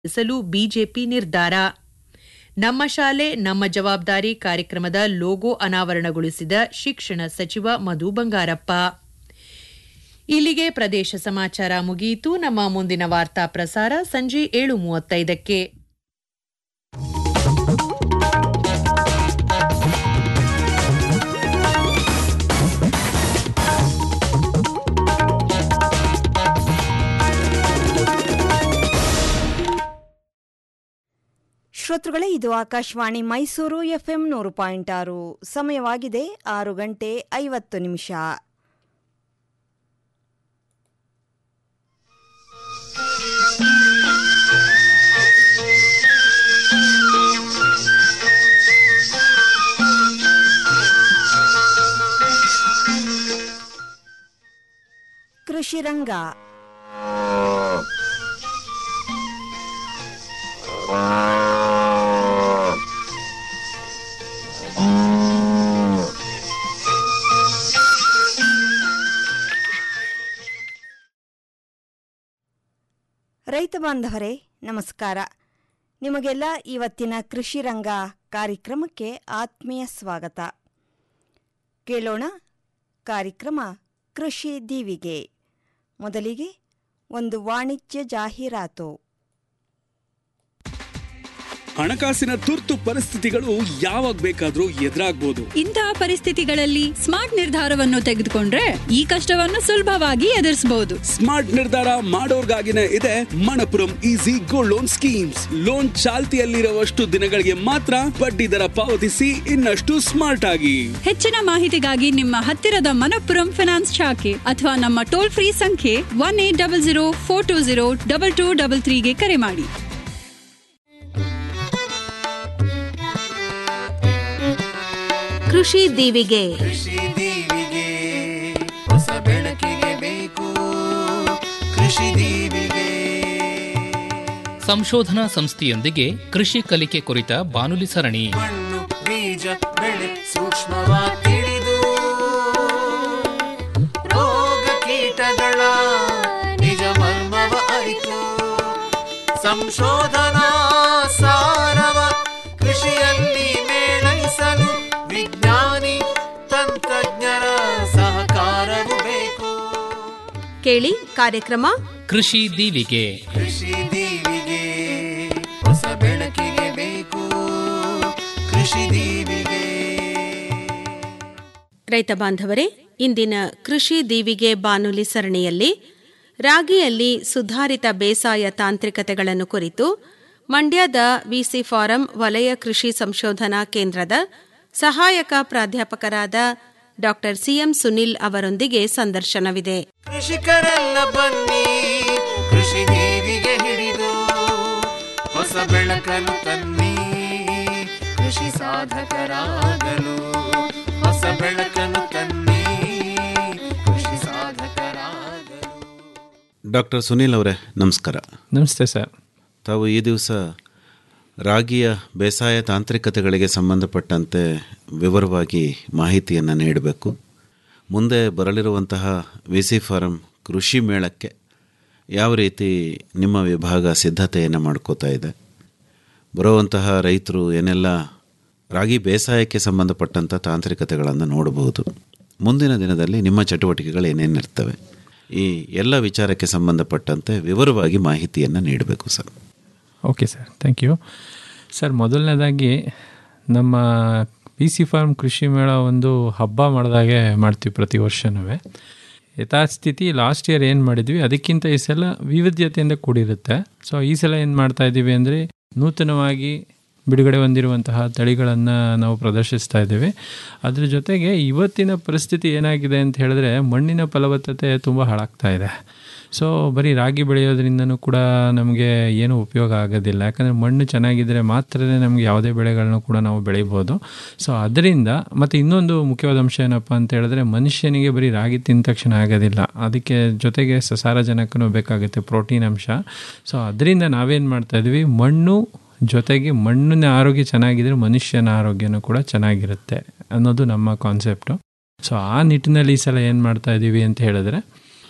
ನಡೆಸಲು ಬಿಜೆಪಿ ನಿರ್ಧಾರ ನಮ್ಮ ಶಾಲೆ ನಮ್ಮ ಜವಾಬ್ದಾರಿ ಕಾರ್ಯಕ್ರಮದ ಲೋಗೋ ಅನಾವರಣಗೊಳಿಸಿದ ಶಿಕ್ಷಣ ಸಚಿವ ಮಧು ಬಂಗಾರಪ್ಪ ಇಲ್ಲಿಗೆ ಪ್ರದೇಶ ಸಮಾಚಾರ ಮುಗಿಯಿತು ನಮ್ಮ ಮುಂದಿನ ವಾರ್ತಾ ಪ್ರಸಾರ ಸಂಜೆ ಏಳು ಮೂವತ್ತೈದಕ್ಕೆ ಶ್ರೋತೃಗಳೇ ಇದು ಆಕಾಶವಾಣಿ ಮೈಸೂರು ಎಫ್ಎಂ ನೂರು ಪಾಯಿಂಟ್ ಆರು ಸಮಯವಾಗಿದೆ ಆರು ಗಂಟೆ ಐವತ್ತು ನಿಮಿಷ ಕೃಷಿ ರಂಗ ರೈತ ಬಾಂಧವರೇ ನಮಸ್ಕಾರ ನಿಮಗೆಲ್ಲ ಇವತ್ತಿನ ಕೃಷಿ ರಂಗ ಕಾರ್ಯಕ್ರಮಕ್ಕೆ ಆತ್ಮೀಯ ಸ್ವಾಗತ ಕೇಳೋಣ ಕಾರ್ಯಕ್ರಮ ಕೃಷಿ ದೀವಿಗೆ ಮೊದಲಿಗೆ ಒಂದು ವಾಣಿಜ್ಯ ಜಾಹೀರಾತು ಹಣಕಾಸಿನ ತುರ್ತು ಪರಿಸ್ಥಿತಿಗಳು ಯಾವಾಗ ಬೇಕಾದ್ರೂ ಎದುರಾಗ್ಬೋದು ಇಂತಹ ಪರಿಸ್ಥಿತಿಗಳಲ್ಲಿ ಸ್ಮಾರ್ಟ್ ನಿರ್ಧಾರವನ್ನು ತೆಗೆದುಕೊಂಡ್ರೆ ಈ ಕಷ್ಟವನ್ನು ಸುಲಭವಾಗಿ ಎದುರಿಸಬಹುದು ಸ್ಮಾರ್ಟ್ ನಿರ್ಧಾರ ಮಾಡೋರ್ಗಾಗಿನೇ ಇದೆ Manappuram easy gold loan schemes loan ಚಾಲ್ತಿಯಲ್ಲಿರುವಷ್ಟು ದಿನಗಳಿಗೆ ಮಾತ್ರ ಬಡ್ಡಿ ದರ ಪಾವತಿಸಿ ಇನ್ನಷ್ಟು ಸ್ಮಾರ್ಟ್ ಆಗಿ ಹೆಚ್ಚಿನ ಮಾಹಿತಿಗಾಗಿ ನಿಮ್ಮ ಹತ್ತಿರದ ಮನಪ್ಪುರಂ ಫಿನಾನ್ಸ್ ಶಾಖೆ ಅಥವಾ ನಮ್ಮ ಟೋಲ್ ಫ್ರೀ ಸಂಖ್ಯೆ one eight double zero four two zero double two double ತ್ರೀಗೆ ಕರೆ ಮಾಡಿ ಕೃಷಿ ದೀವಿಗೆ ಕೃಷಿ ದೀವಿಗೆ ಹೊಸ ಬೆಳಕಿಗೆ ಬೇಕು ಕೃಷಿ ದೀವಿಗೆ ಸಂಶೋಧನಾ ಸಂಸ್ಥೆಯೊಂದಿಗೆ ಕೃಷಿ ಕಲಿಕೆ ಕುರಿತ ಬಾನುಲಿ ಸರಣಿ ಮಣ್ಣು ಬೀಜ ಬೆಳೆ ಸೂಕ್ಷ್ಮವಾಗಿ ತಿಳಿದು ರೋಗ ಕೀಟಗಳ ನಿಜ ಮರ್ಮವ ಅರಿತು ಸಂಶೋಧನಾ ಸಾರವ ಕೃಷಿಯಲ್ಲಿ ಮೇಳೈಸಲು ವಿಜ್ಞಾನಿ ತಂತ್ರಜ್ಞರ ಸಹಕಾರವು ಬೇಕು ಕೇಳಿ ಕಾರ್ಯಕ್ರಮ ಕೃಷಿ ದೀವಿಗೆ ಕೃಷಿ ದೀವಿಗೆ ಹೊಸ ಬೆಳಕಿಗೆ ಬೇಕು ಕೃಷಿ ದೀವಿಗೆ ರೈತ ಬಾಂಧವರೇ ಇಂದಿನ ಕೃಷಿ ದೀವಿಗೆ ಬಾನುಲಿ ಸರಣಿಯಲ್ಲಿ ರಾಗಿಯಲ್ಲಿ ಸುಧಾರಿತ ಬೇಸಾಯ ತಾಂತ್ರಿಕತೆಗಳನ್ನು ಕುರಿತು ಮಂಡ್ಯದ ವಿಸಿ ಫಾರಂ ವಲಯ ಕೃಷಿ ಸಂಶೋಧನಾ ಕೇಂದ್ರದ ಸಹಾಯಕ ಪ್ರಾಧ್ಯಾಪಕರಾದ ಡಾ ಸಿಎಂ ಸುನಿಲ್ ಅವರೊಂದಿಗೆ ಸಂದರ್ಶನವಿದೆ ಕೃಷಿಕರೆಲ್ಲ ಬನ್ನಿ ಕೃಷಿ ದೀವಿಗೆ ಹಿಡಿದು ಹೊಸ ಬೆಳಕನ್ನು ತನ್ನಿ ಕೃಷಿ ಸಾಧಕರಾಗಲು ಹೊಸ ಬೆಳಕನ್ನು ತನ್ನಿ ಕೃಷಿ ಸಾಧಕರಾಗಲು ಡಾಕ್ಟರ್ ಸುನೀಲ್ ಅವರೇ ನಮಸ್ಕಾರ ನಮಸ್ತೆ ಸರ್ ತಾವು ಈ ದಿವಸ ರಾಗಿಯ ಬೇಸಾಯ ತಾಂತ್ರಿಕತೆಗಳಿಗೆ ಸಂಬಂಧಪಟ್ಟಂತೆ ವಿವರವಾಗಿ ಮಾಹಿತಿಯನ್ನು ನೀಡಬೇಕು ಮುಂದೆ ಬರಲಿರುವಂತಹ ವಿ ಸಿ ಫಾರಂ ಕೃಷಿ ಮೇಳಕ್ಕೆ ಯಾವ ರೀತಿ ನಿಮ್ಮ ವಿಭಾಗ ಸಿದ್ಧತೆಯನ್ನು ಮಾಡ್ಕೋತಾ ಇದೆ ಬರುವಂತಹ ರೈತರು ಏನೆಲ್ಲ ರಾಗಿ ಬೇಸಾಯಕ್ಕೆ ಸಂಬಂಧಪಟ್ಟಂಥ ತಾಂತ್ರಿಕತೆಗಳನ್ನು ನೋಡಬಹುದು ಮುಂದಿನ ದಿನದಲ್ಲಿ ನಿಮ್ಮ ಚಟುವಟಿಕೆಗಳು ಏನೇನಿರ್ತವೆ ಈ ಎಲ್ಲ ವಿಚಾರಕ್ಕೆ ಸಂಬಂಧಪಟ್ಟಂತೆ ವಿವರವಾಗಿ ಮಾಹಿತಿಯನ್ನು ನೀಡಬೇಕು sir okay sir thank you sir ಮೊದಲನೇದಾಗಿ ನಮ್ಮ ಪಿ ಸಿ ಫಾರ್ಮ್ ಕೃಷಿ ಮೇಳ ಒಂದು ಹಬ್ಬ ಮಾಡಿದಾಗೆ ಮಾಡ್ತೀವಿ ಪ್ರತಿ ವರ್ಷನೂ ಯಥಾಸ್ಥಿತಿ ಲಾಸ್ಟ್ ಇಯರ್ ಏನು ಮಾಡಿದ್ವಿ ಅದಕ್ಕಿಂತ ಈ ಸಲ ವಿವಿಧ್ಯತೆಯಿಂದ ಕೂಡಿರುತ್ತೆ ಸೊ ಈ ಸಲ ಏನು ಮಾಡ್ತಾ ಇದ್ದೀವಿ ಅಂದರೆ ನೂತನವಾಗಿ ಬಿಡುಗಡೆ ಹೊಂದಿರುವಂತಹ ತಳಿಗಳನ್ನು ನಾವು ಪ್ರದರ್ಶಿಸ್ತಾ ಇದ್ದೀವಿ ಅದ್ರ ಜೊತೆಗೆ ಇವತ್ತಿನ ಪರಿಸ್ಥಿತಿ ಏನಾಗಿದೆ ಅಂತ ಹೇಳಿದ್ರೆ ಮಣ್ಣಿನ ಫಲವತ್ತತೆ ತುಂಬ ಹಾಳಾಗ್ತಾ ಇದೆ ಸೊ ಬರೀ ರಾಗಿ ಬೆಳೆಯೋದ್ರಿಂದನೂ ಕೂಡ ನಮಗೆ ಏನೂ ಉಪಯೋಗ ಆಗೋದಿಲ್ಲ ಯಾಕಂದರೆ ಮಣ್ಣು ಚೆನ್ನಾಗಿದ್ದರೆ ಮಾತ್ರನೇ ನಮಗೆ ಯಾವುದೇ ಬೆಳೆಗಳನ್ನ ಕೂಡ ನಾವು ಬೆಳಿಬೋದು ಸೊ ಅದರಿಂದ ಮತ್ತು ಇನ್ನೊಂದು ಮುಖ್ಯವಾದ ಅಂಶ ಏನಪ್ಪ ಅಂತ ಹೇಳಿದ್ರೆ ಮನುಷ್ಯನಿಗೆ ಬರೀ ರಾಗಿ ತಿಂದ ತಕ್ಷಣ ಆಗೋದಿಲ್ಲ ಅದಕ್ಕೆ ಜೊತೆಗೆ ಸಸಾರಜನಕನೂ ಬೇಕಾಗುತ್ತೆ ಪ್ರೋಟೀನ್ ಅಂಶ ಸೊ ಅದರಿಂದ ನಾವೇನು ಮಾಡ್ತಾಯಿದ್ವಿ ಮಣ್ಣು ಜೊತೆಗೆ ಮಣ್ಣಿನ ಆರೋಗ್ಯ ಚೆನ್ನಾಗಿದ್ರೆ ಮನುಷ್ಯನ ಆರೋಗ್ಯನೂ ಕೂಡ ಚೆನ್ನಾಗಿರುತ್ತೆ ಅನ್ನೋದು ನಮ್ಮ ಕಾನ್ಸೆಪ್ಟು ಸೊ ಆ ನಿಟ್ಟಿನಲ್ಲಿ ಈ ಸಲ ಏನು ಮಾಡ್ತಾ ಇದ್ದೀವಿ ಅಂತ ಹೇಳಿದ್ರೆ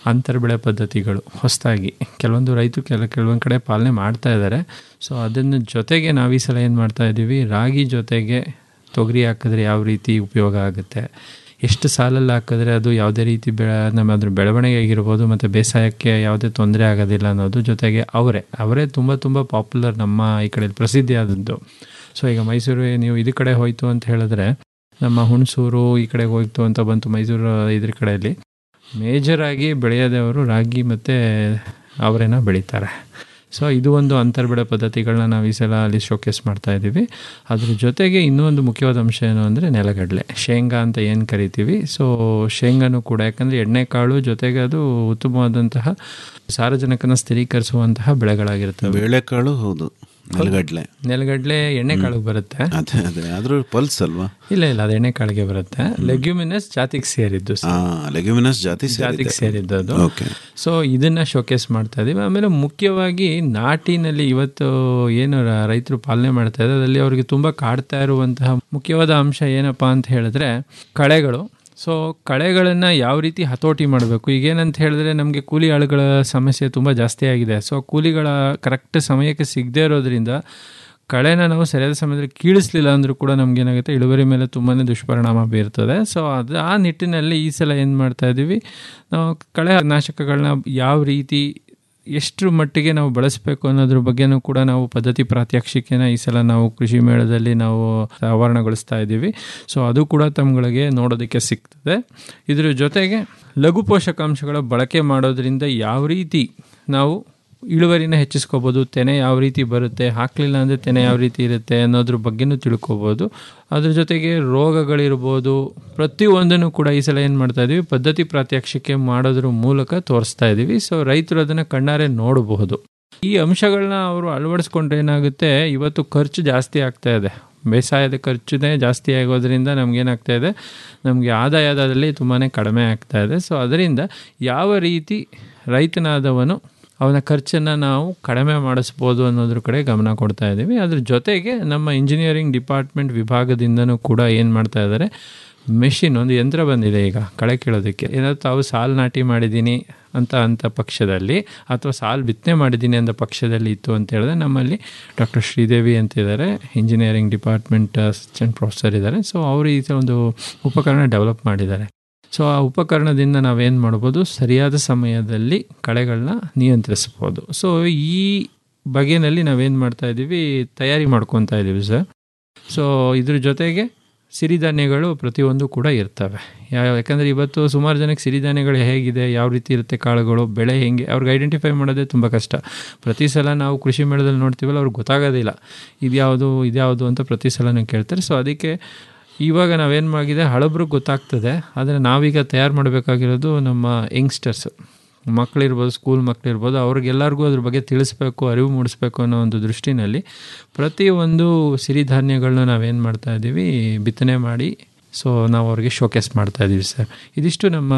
ಅಂತರ್ಬೆಳೆ ಪದ್ಧತಿಗಳು ಹೊಸದಾಗಿ ಕೆಲವೊಂದು ರೈತರು ಕೆಲ ಕೆಲವೊಂದು ಕಡೆ ಪಾಲನೆ ಮಾಡ್ತಾ ಇದ್ದಾರೆ ಸೊ ಅದನ್ನು ಜೊತೆಗೆ ನಾವು ಈ ಸಲ ಏನು ಮಾಡ್ತಾ ಇದ್ದೀವಿ ರಾಗಿ ಜೊತೆಗೆ ತೊಗರಿ ಹಾಕಿದ್ರೆ ಯಾವ ರೀತಿ ಉಪಯೋಗ ಆಗುತ್ತೆ ಎಷ್ಟು ಸಾಲಲ್ಲಿ ಹಾಕಿದ್ರೆ ಅದು ಯಾವುದೇ ರೀತಿ ಬೆಳೆ ನಮ್ಮ ಅದ್ರ ಬೆಳವಣಿಗೆ ಆಗಿರ್ಬೋದು ಮತ್ತು ಬೇಸಾಯಕ್ಕೆ ಯಾವುದೇ ತೊಂದರೆ ಆಗೋದಿಲ್ಲ ಅನ್ನೋದು ಜೊತೆಗೆ ಅವರೇ ಅವರೇ ತುಂಬ ತುಂಬ ಪಾಪ್ಯುಲರ್ ನಮ್ಮ ಈ ಕಡೆ ಪ್ರಸಿದ್ಧಿ ಆದದ್ದು ಸೊ ಈಗ ಮೈಸೂರು ನೀವು ಇದ್ರ ಕಡೆ ಹೋಯ್ತು ಅಂತ ಹೇಳಿದ್ರೆ ನಮ್ಮ ಹುಣಸೂರು ಈ ಕಡೆ ಹೋಯ್ತು ಅಂತ ಬಂತು ಮೈಸೂರು ಇದ್ರ ಕಡೆಯಲ್ಲಿ ಮೇಜರಾಗಿ ಬೆಳೆಯೋದವರು ರಾಗಿ ಮತ್ತು ಅವರೇನ ಬೆಳೀತಾರೆ ಸೊ ಇದು ಒಂದು ಅಂತರ್ಬೆಳೆ ಪದ್ಧತಿಗಳನ್ನ ನಾವು ಈ ಸಲ ಅಲ್ಲಿ ಶೋಕೇಸ್ ಮಾಡ್ತಾ ಇದ್ದೀವಿ ಅದ್ರ ಜೊತೆಗೆ ಇನ್ನೂ ಒಂದು ಮುಖ್ಯವಾದ ಅಂಶ ಏನು ಅಂದರೆ ನೆಲಗಡಲೆ ಶೇಂಗಾ ಅಂತ ಏನು ಕರಿತೀವಿ ಸೊ ಶೇಂಗಾನು ಕೂಡ ಯಾಕಂದರೆ ಎಣ್ಣೆಕಾಳು ಜೊತೆಗೆ ಅದು ಉತ್ತಮವಾದಂತಹ ಸಾರಜನಕನ ಸ್ಥಿರೀಕರಿಸುವಂತಹ ಬೆಳೆಗಳಾಗಿರ್ತವೆ ಬೇಳೆಕಾಳು ಹೌದು ನೆಲಗಡ್ಲೆ ನೆಲಗಡಲೆ ಎಣ್ಣೆಕಾಳಿಗೆ ಬರುತ್ತೆ ಅದೇ ಅದೇ ಆದ್ರೂ ಪಲ್ಸ್ ಅಲ್ವಾ ಇಲ್ಲ ಇಲ್ಲ ಅದು ಎಣ್ಣೆಕಾಳಿಗೆ ಬರುತ್ತೆ ಲೆಗ್ಯುಮಿನಸ್ ಜಾತಿಗೆ ಸೇರಿದ್ದು ಆ ಲೆಗ್ಯುಮಿನಸ್ ಜಾತಿ ಜಾತಿಗೆ ಸೇರಿದ್ದು ಅದು ಓಕೆ ಸೊ ಇದನ್ನ ಶೋಕೇಸ್ ಮಾಡ್ತಾ ಇದೀವಿ ಆಮೇಲೆ ಮುಖ್ಯವಾಗಿ ನಾಟಿನಲ್ಲಿ ಇವತ್ತು ಏನು ರ- ರೈತರು ಪಾಲನೆ ಮಾಡ್ತಾ ಇದ್ದಾರೆ ಅದರಲ್ಲಿ ಅವರಿಗೆ ತುಂಬ ಕಾಡ್ತಾ ಇರುವಂತಹ ಮುಖ್ಯವಾದ ಅಂಶ ಏನಪ್ಪಾ ಅಂತ ಹೇಳಿದ್ರೆ ಕಳೆಗಳು ಸೊ ಕಳೆಗಳನ್ನು ಯಾವ ರೀತಿ ಹತೋಟಿ ಮಾಡಬೇಕು ಈಗೇನಂತ ಹೇಳಿದ್ರೆ ನಮಗೆ ಕೂಲಿ ಆಳುಗಳ ಸಮಸ್ಯೆ ತುಂಬ ಜಾಸ್ತಿ ಆಗಿದೆ ಸೊ ಕೂಲಿಗಳ ಕರೆಕ್ಟ್ ಸಮಯಕ್ಕೆ ಸಿಗದೇ ಇರೋದ್ರಿಂದ ಕಳೆನ ನಾವು ಸರಿಯಾದ ಸಮಯದಲ್ಲಿ ಕೀಳಿಸ್ಲಿಲ್ಲ ಅಂದರೂ ಕೂಡ ನಮಗೇನಾಗುತ್ತೆ ಇಳುವರಿ ಮೇಲೆ ತುಂಬಾ ದುಷ್ಪರಿಣಾಮ ಬೀರ್ತದೆ ಸೊ ಅದು ಆ ನಿಟ್ಟಿನಲ್ಲಿ ಈ ಸಲ ಏನು ಮಾಡ್ತಾ ಇದ್ದೀವಿ ನಾವು ಕಳೆ ನಾಶಕಗಳನ್ನ ಯಾವ ರೀತಿ ಎಷ್ಟು ಮಟ್ಟಿಗೆ ನಾವು ಬಳಸಬೇಕು ಅನ್ನೋದ್ರ ಬಗ್ಗೆನೂ ಕೂಡ ನಾವು ಪದ್ಧತಿ ಪ್ರಾತ್ಯಕ್ಷಿಕೆನ ಈ ಸಲ ನಾವು ಕೃಷಿ ಮೇಳದಲ್ಲಿ ನಾವು ಆವರಣಗೊಳಿಸ್ತಾ ಇದ್ದೀವಿ ಸೊ ಅದು ಕೂಡ ತಮ್ಗಳಿಗೆ ನೋಡೋದಕ್ಕೆ ಸಿಗ್ತದೆ ಇದ್ರ ಜೊತೆಗೆ ಲಘು ಪೋಷಕಾಂಶಗಳ ಬಳಕೆ ಮಾಡೋದ್ರಿಂದ ಯಾವ ರೀತಿ ನಾವು ಇಳುವರಿನ ಹೆಚ್ಚಿಸ್ಕೋಬೋದು ತೆನೆ ಯಾವ ರೀತಿ ಬರುತ್ತೆ ಹಾಕಲಿಲ್ಲ ಅಂದರೆ ತೆನೆ ಯಾವ ರೀತಿ ಇರುತ್ತೆ ಅನ್ನೋದ್ರ ಬಗ್ಗೆನೂ ತಿಳ್ಕೊಬೋದು ಅದ್ರ ಜೊತೆಗೆ ರೋಗಗಳಿರ್ಬೋದು ಪ್ರತಿಯೊಂದನ್ನು ಕೂಡ ಈ ಸಲ ಏನು ಮಾಡ್ತಾ ಇದ್ದೀವಿ ಪದ್ಧತಿ ಪ್ರಾತ್ಯಕ್ಷಿಕೆ ಮಾಡೋದ್ರ ಮೂಲಕ ತೋರಿಸ್ತಾ ಇದ್ದೀವಿ ಸೊ ರೈತರು ಅದನ್ನು ಕಣ್ಣಾರೆ ನೋಡಬಹುದು ಈ ಅಂಶಗಳನ್ನ ಅವರು ಅಳವಡಿಸ್ಕೊಂಡ್ರೆ ಏನಾಗುತ್ತೆ ಇವತ್ತು ಖರ್ಚು ಜಾಸ್ತಿ ಆಗ್ತಾ ಇದೆ ಬೇಸಾಯದ ಖರ್ಚುನೇ ಜಾಸ್ತಿ ಆಗೋದ್ರಿಂದ ನಮಗೇನಾಗ್ತಾ ಇದೆ ನಮಗೆ ಆದಾಯದಲ್ಲಿ ತುಂಬಾ ಕಡಿಮೆ ಆಗ್ತಾ ಇದೆ ಸೊ ಅದರಿಂದ ಯಾವ ರೀತಿ ರೈತನಾದವನು ಅವನ ಖರ್ಚನ್ನು ನಾವು ಕಡಿಮೆ ಮಾಡಿಸ್ಬೋದು ಅನ್ನೋದ್ರ ಕಡೆ ಗಮನ ಕೊಡ್ತಾ ಇದ್ದೀವಿ ಅದ್ರ ಜೊತೆಗೆ ನಮ್ಮ ಇಂಜಿನಿಯರಿಂಗ್ ಡಿಪಾರ್ಟ್ಮೆಂಟ್ ವಿಭಾಗದಿಂದನೂ ಕೂಡ ಏನು ಮಾಡ್ತಾ ಇದ್ದಾರೆ ಮೆಷಿನ್ ಒಂದು ಯಂತ್ರ ಬಂದಿದೆ ಈಗ ಕಳೆ ಕೀಳೋದಕ್ಕೆ ಏನಾದ್ರು ತಾವು ಸಾಲು ನಾಟಿ ಮಾಡಿದ್ದೀನಿ ಅಂತ ಅಂತ ಪಕ್ಷದಲ್ಲಿ ಅಥವಾ ಸಾಲು ಬಿತ್ತನೆ ಮಾಡಿದ್ದೀನಿ ಅಂತ ಪಕ್ಷದಲ್ಲಿ ಇತ್ತು ಅಂತ ಹೇಳಿದ್ರೆ ನಮ್ಮಲ್ಲಿ ಡಾಕ್ಟರ್ ಶ್ರೀದೇವಿ ಅಂತ ಇದ್ದಾರೆ ಇಂಜಿನಿಯರಿಂಗ್ ಡಿಪಾರ್ಟ್ಮೆಂಟ್ ಅಸಿಸ್ಟೆಂಟ್ ಪ್ರೊಫೆಸರ್ ಇದ್ದಾರೆ ಸೊ ಅವರು ಈ ಒಂದು ಉಪಕರಣ ಡೆವಲಪ್ ಮಾಡಿದ್ದಾರೆ ಸೊ ಆ ಉಪಕರಣದಿಂದ ನಾವೇನು ಮಾಡ್ಬೋದು ಸರಿಯಾದ ಸಮಯದಲ್ಲಿ ಕಳೆಗಳನ್ನ ನಿಯಂತ್ರಿಸ್ಬೋದು ಸೊ ಈ ಬಗೆಯಲ್ಲಿ ನಾವೇನು ಮಾಡ್ತಾ ಇದ್ದೀವಿ ತಯಾರಿ ಮಾಡ್ಕೊತಾ ಇದ್ದೀವಿ ಸರ್ ಸೊ ಇದ್ರ ಜೊತೆಗೆ ಸಿರಿಧಾನ್ಯಗಳು ಪ್ರತಿಯೊಂದು ಕೂಡ ಇರ್ತವೆ ಯಾವ ಯಾಕಂದರೆ ಇವತ್ತು ಸುಮಾರು ಜನಕ್ಕೆ ಸಿರಿಧಾನ್ಯಗಳು ಹೇಗಿದೆ ಯಾವ ರೀತಿ ಇರುತ್ತೆ ಕಾಳುಗಳು ಬೆಳೆ ಹೆಂಗೆ ಅವ್ರಿಗೆ ಐಡೆಂಟಿಫೈ ಮಾಡೋದೇ ತುಂಬ ಕಷ್ಟ ಪ್ರತಿ ಸಲ ನಾವು ಕೃಷಿ ಮೇಳದಲ್ಲಿ ನೋಡ್ತೀವಲ್ಲ ಅವ್ರಿಗೆ ಗೊತ್ತಾಗೋದಿಲ್ಲ ಇದ್ಯಾವುದು ಇದ್ಯಾವುದು ಅಂತ ಪ್ರತಿ ಸಲನೂ ಕೇಳ್ತಾರೆ ಸೊ ಅದಕ್ಕೆ ಇವಾಗ ನಾವೇನು ಮಾಡಿದೆ ಹಳಬ್ರಿಗೆ ಗೊತ್ತಾಗ್ತದೆ ಆದರೆ ನಾವೀಗ ತಯಾರು ಮಾಡಬೇಕಾಗಿರೋದು ನಮ್ಮ ಯಂಗ್ಸ್ಟರ್ಸ್ ಮಕ್ಕಳಿರ್ಬೋದು ಸ್ಕೂಲ್ ಮಕ್ಕಳಿರ್ಬೋದು ಅವ್ರಿಗೆಲ್ಲರಿಗೂ ಅದ್ರ ಬಗ್ಗೆ ತಿಳಿಸ್ಬೇಕು ಅರಿವು ಮೂಡಿಸ್ಬೇಕು ಅನ್ನೋ ಒಂದು ದೃಷ್ಟಿನಲ್ಲಿ ಪ್ರತಿಯೊಂದು ಸಿರಿಧಾನ್ಯಗಳನ್ನ ನಾವೇನು ಮಾಡ್ತಾ ಇದ್ದೀವಿ ಬಿತ್ತನೆ ಮಾಡಿ ಸೊ ನಾವು ಅವ್ರಿಗೆ ಶೋಕೇಸ್ ಮಾಡ್ತಾ ಇದ್ದೀವಿ ಸರ್ ಇದಿಷ್ಟು ನಮ್ಮ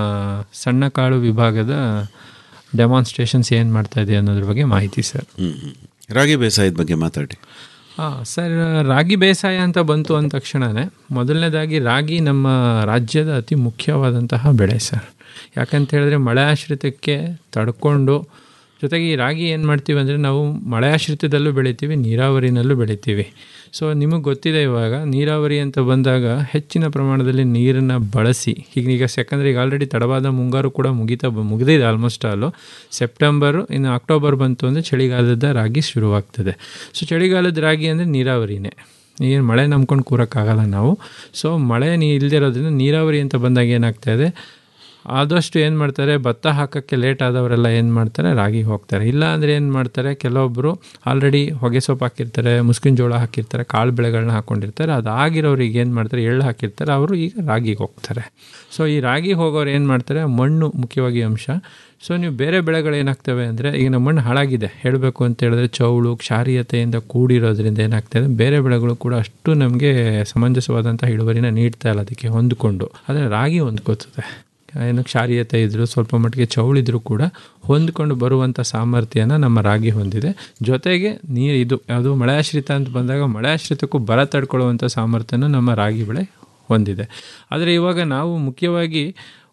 ಸಣ್ಣ ಕಾಳು ವಿಭಾಗದ ಡೆಮಾನ್ಸ್ಟ್ರೇಷನ್ಸ್ ಏನು ಮಾಡ್ತಾ ಇದೆ ಅನ್ನೋದ್ರ ಬಗ್ಗೆ ಮಾಹಿತಿ ಸರ್ ಹ್ಮ್ ಹ್ಮ್. ರಾಗಿ ಬೇಸಾಯದ ಬಗ್ಗೆ ಮಾತಾಡಿ ಹಾಂ ಸರ್ ರಾಗಿ ಬೇಸಾಯ ಅಂತ ಬಂತು ಅಂದ ತಕ್ಷಣವೇ ಮೊದಲನೇದಾಗಿ ರಾಗಿ ನಮ್ಮ ರಾಜ್ಯದ ಅತಿ ಮುಖ್ಯವಾದಂತಹ ಬೆಳೆ ಸರ್ ಯಾಕಂತ ಹೇಳಿದ್ರೆ ಮಳೆ ಆಶ್ರಿತಕ್ಕೆ ತಡ್ಕೊಂಡು ಜೊತೆಗೆ ಈ ರಾಗಿ ಏನು ಮಾಡ್ತೀವಿ ಅಂದರೆ ನಾವು ಮಳೆ ಆಶ್ರಿತದಲ್ಲೂ ಬೆಳಿತೀವಿ ನೀರಾವರಿನಲ್ಲೂ ಬೆಳಿತೀವಿ ಸೊ ನಿಮಗೆ ಗೊತ್ತಿದೆ ಇವಾಗ ನೀರಾವರಿ ಅಂತ ಬಂದಾಗ ಹೆಚ್ಚಿನ ಪ್ರಮಾಣದಲ್ಲಿ ನೀರನ್ನು ಬಳಸಿ ಈಗ ಈಗ ಯಾಕಂದರೆ ಈಗ ಆಲ್ರೆಡಿ ತಡವಾದ ಮುಂಗಾರು ಕೂಡ ಮುಗಿತಾ ಬ- ಮುಗಿದಿದೆ ಆಲ್ಮೋಸ್ಟ್ ಆಲು ಸೆಪ್ಟೆಂಬರು ಇನ್ನು ಅಕ್ಟೋಬರ್ ಬಂತು ಅಂದರೆ ಚಳಿಗಾಲದ ರಾಗಿ ಶುರುವಾಗ್ತದೆ ಸೊ ಚಳಿಗಾಲದ ರಾಗಿ ಅಂದರೆ ನೀರಾವರಿನೇ ಏನು ಮಳೆ ನಂಬ್ಕೊಂಡು ಕೂರೋಕ್ಕಾಗಲ್ಲ ನಾವು ಸೊ ಮಳೆ ನೀ ಇಲ್ಲದೆ ಇರೋದ್ರಿಂದ ನೀರಾವರಿ ಅಂತ ಬಂದಾಗ ಏನಾಗ್ತಾ ಇದೆ ಆದಷ್ಟು ಏನು ಮಾಡ್ತಾರೆ ಭತ್ತ ಹಾಕೋಕ್ಕೆ ಲೇಟ್ ಆದವರೆಲ್ಲ ಏನು ಮಾಡ್ತಾರೆ ರಾಗಿ ಹೋಗ್ತಾರೆ ಇಲ್ಲ ಅಂದರೆ ಏನು ಮಾಡ್ತಾರೆ ಕೆಲವೊಬ್ಬರು ಆಲ್ರೆಡಿ ಹೊಗೆ ಸೊಪ್ಪು ಹಾಕಿರ್ತಾರೆ ಮುಸ್ಕಿನ ಜೋಳ ಹಾಕಿರ್ತಾರೆ ಕಾಳು ಬೆಳೆಗಳನ್ನ ಹಾಕ್ಕೊಂಡಿರ್ತಾರೆ ಅದಾಗಿರೋರಿಗೆ ಏನು ಮಾಡ್ತಾರೆ ಎಳ್ಳು ಹಾಕಿರ್ತಾರೆ ಅವರು ಈಗ ರಾಗಿಗೆ ಹೋಗ್ತಾರೆ ಸೊ ಈ ರಾಗಿ ಹೋಗೋರು ಏನು ಮಾಡ್ತಾರೆ ಮಣ್ಣು ಮುಖ್ಯವಾಗಿ ಅಂಶ ಸೊ ನೀವು ಬೇರೆ ಬೆಳೆಗಳು ಏನಾಗ್ತವೆ ಅಂದರೆ ಈಗ ನಮ್ಮ ಮಣ್ಣು ಹಾಳಾಗಿದೆ ಹೇಳಬೇಕು ಅಂತ ಹೇಳಿದ್ರೆ ಚೌಳು ಕ್ಷಾರೀಯತೆಯಿಂದ ಕೂಡಿರೋದ್ರಿಂದ ಏನಾಗ್ತದೆ ಬೇರೆ ಬೆಳೆಗಳು ಕೂಡ ಅಷ್ಟು ನಮಗೆ ಸಮಂಜಸವಾದಂಥ ಇಳುವರಿನ ನೀಡ್ತಾ ಇಲ್ಲ ಅದಕ್ಕೆ ಹೊಂದಿಕೊಂಡು ಆದರೆ ರಾಗಿ ಹೊಂದ್ಕೋತದೆ ಏನು ಕ್ಷಾರೀಯತೆ ಇದ್ದರೂ ಸ್ವಲ್ಪ ಮಟ್ಟಿಗೆ ಚೌಳಿದ್ರೂ ಕೂಡ ಹೊಂದ್ಕೊಂಡು ಬರುವಂಥ ಸಾಮರ್ಥ್ಯನ ನಮ್ಮ ರಾಗಿ ಹೊಂದಿದೆ ಜೊತೆಗೆ ನೀರು ಇದು ಯಾವುದು ಮಳೆ ಆಶ್ರಿತ ಅಂತ ಬಂದಾಗ ಮಳೆ ಆಶ್ರಿತಕ್ಕೂ ಬರ ತಡ್ಕೊಳ್ಳುವಂಥ ಸಾಮರ್ಥ್ಯನೂ ನಮ್ಮ ರಾಗಿ ಬೆಳೆ ಹೊಂದಿದೆ ಆದರೆ ಇವಾಗ ನಾವು ಮುಖ್ಯವಾಗಿ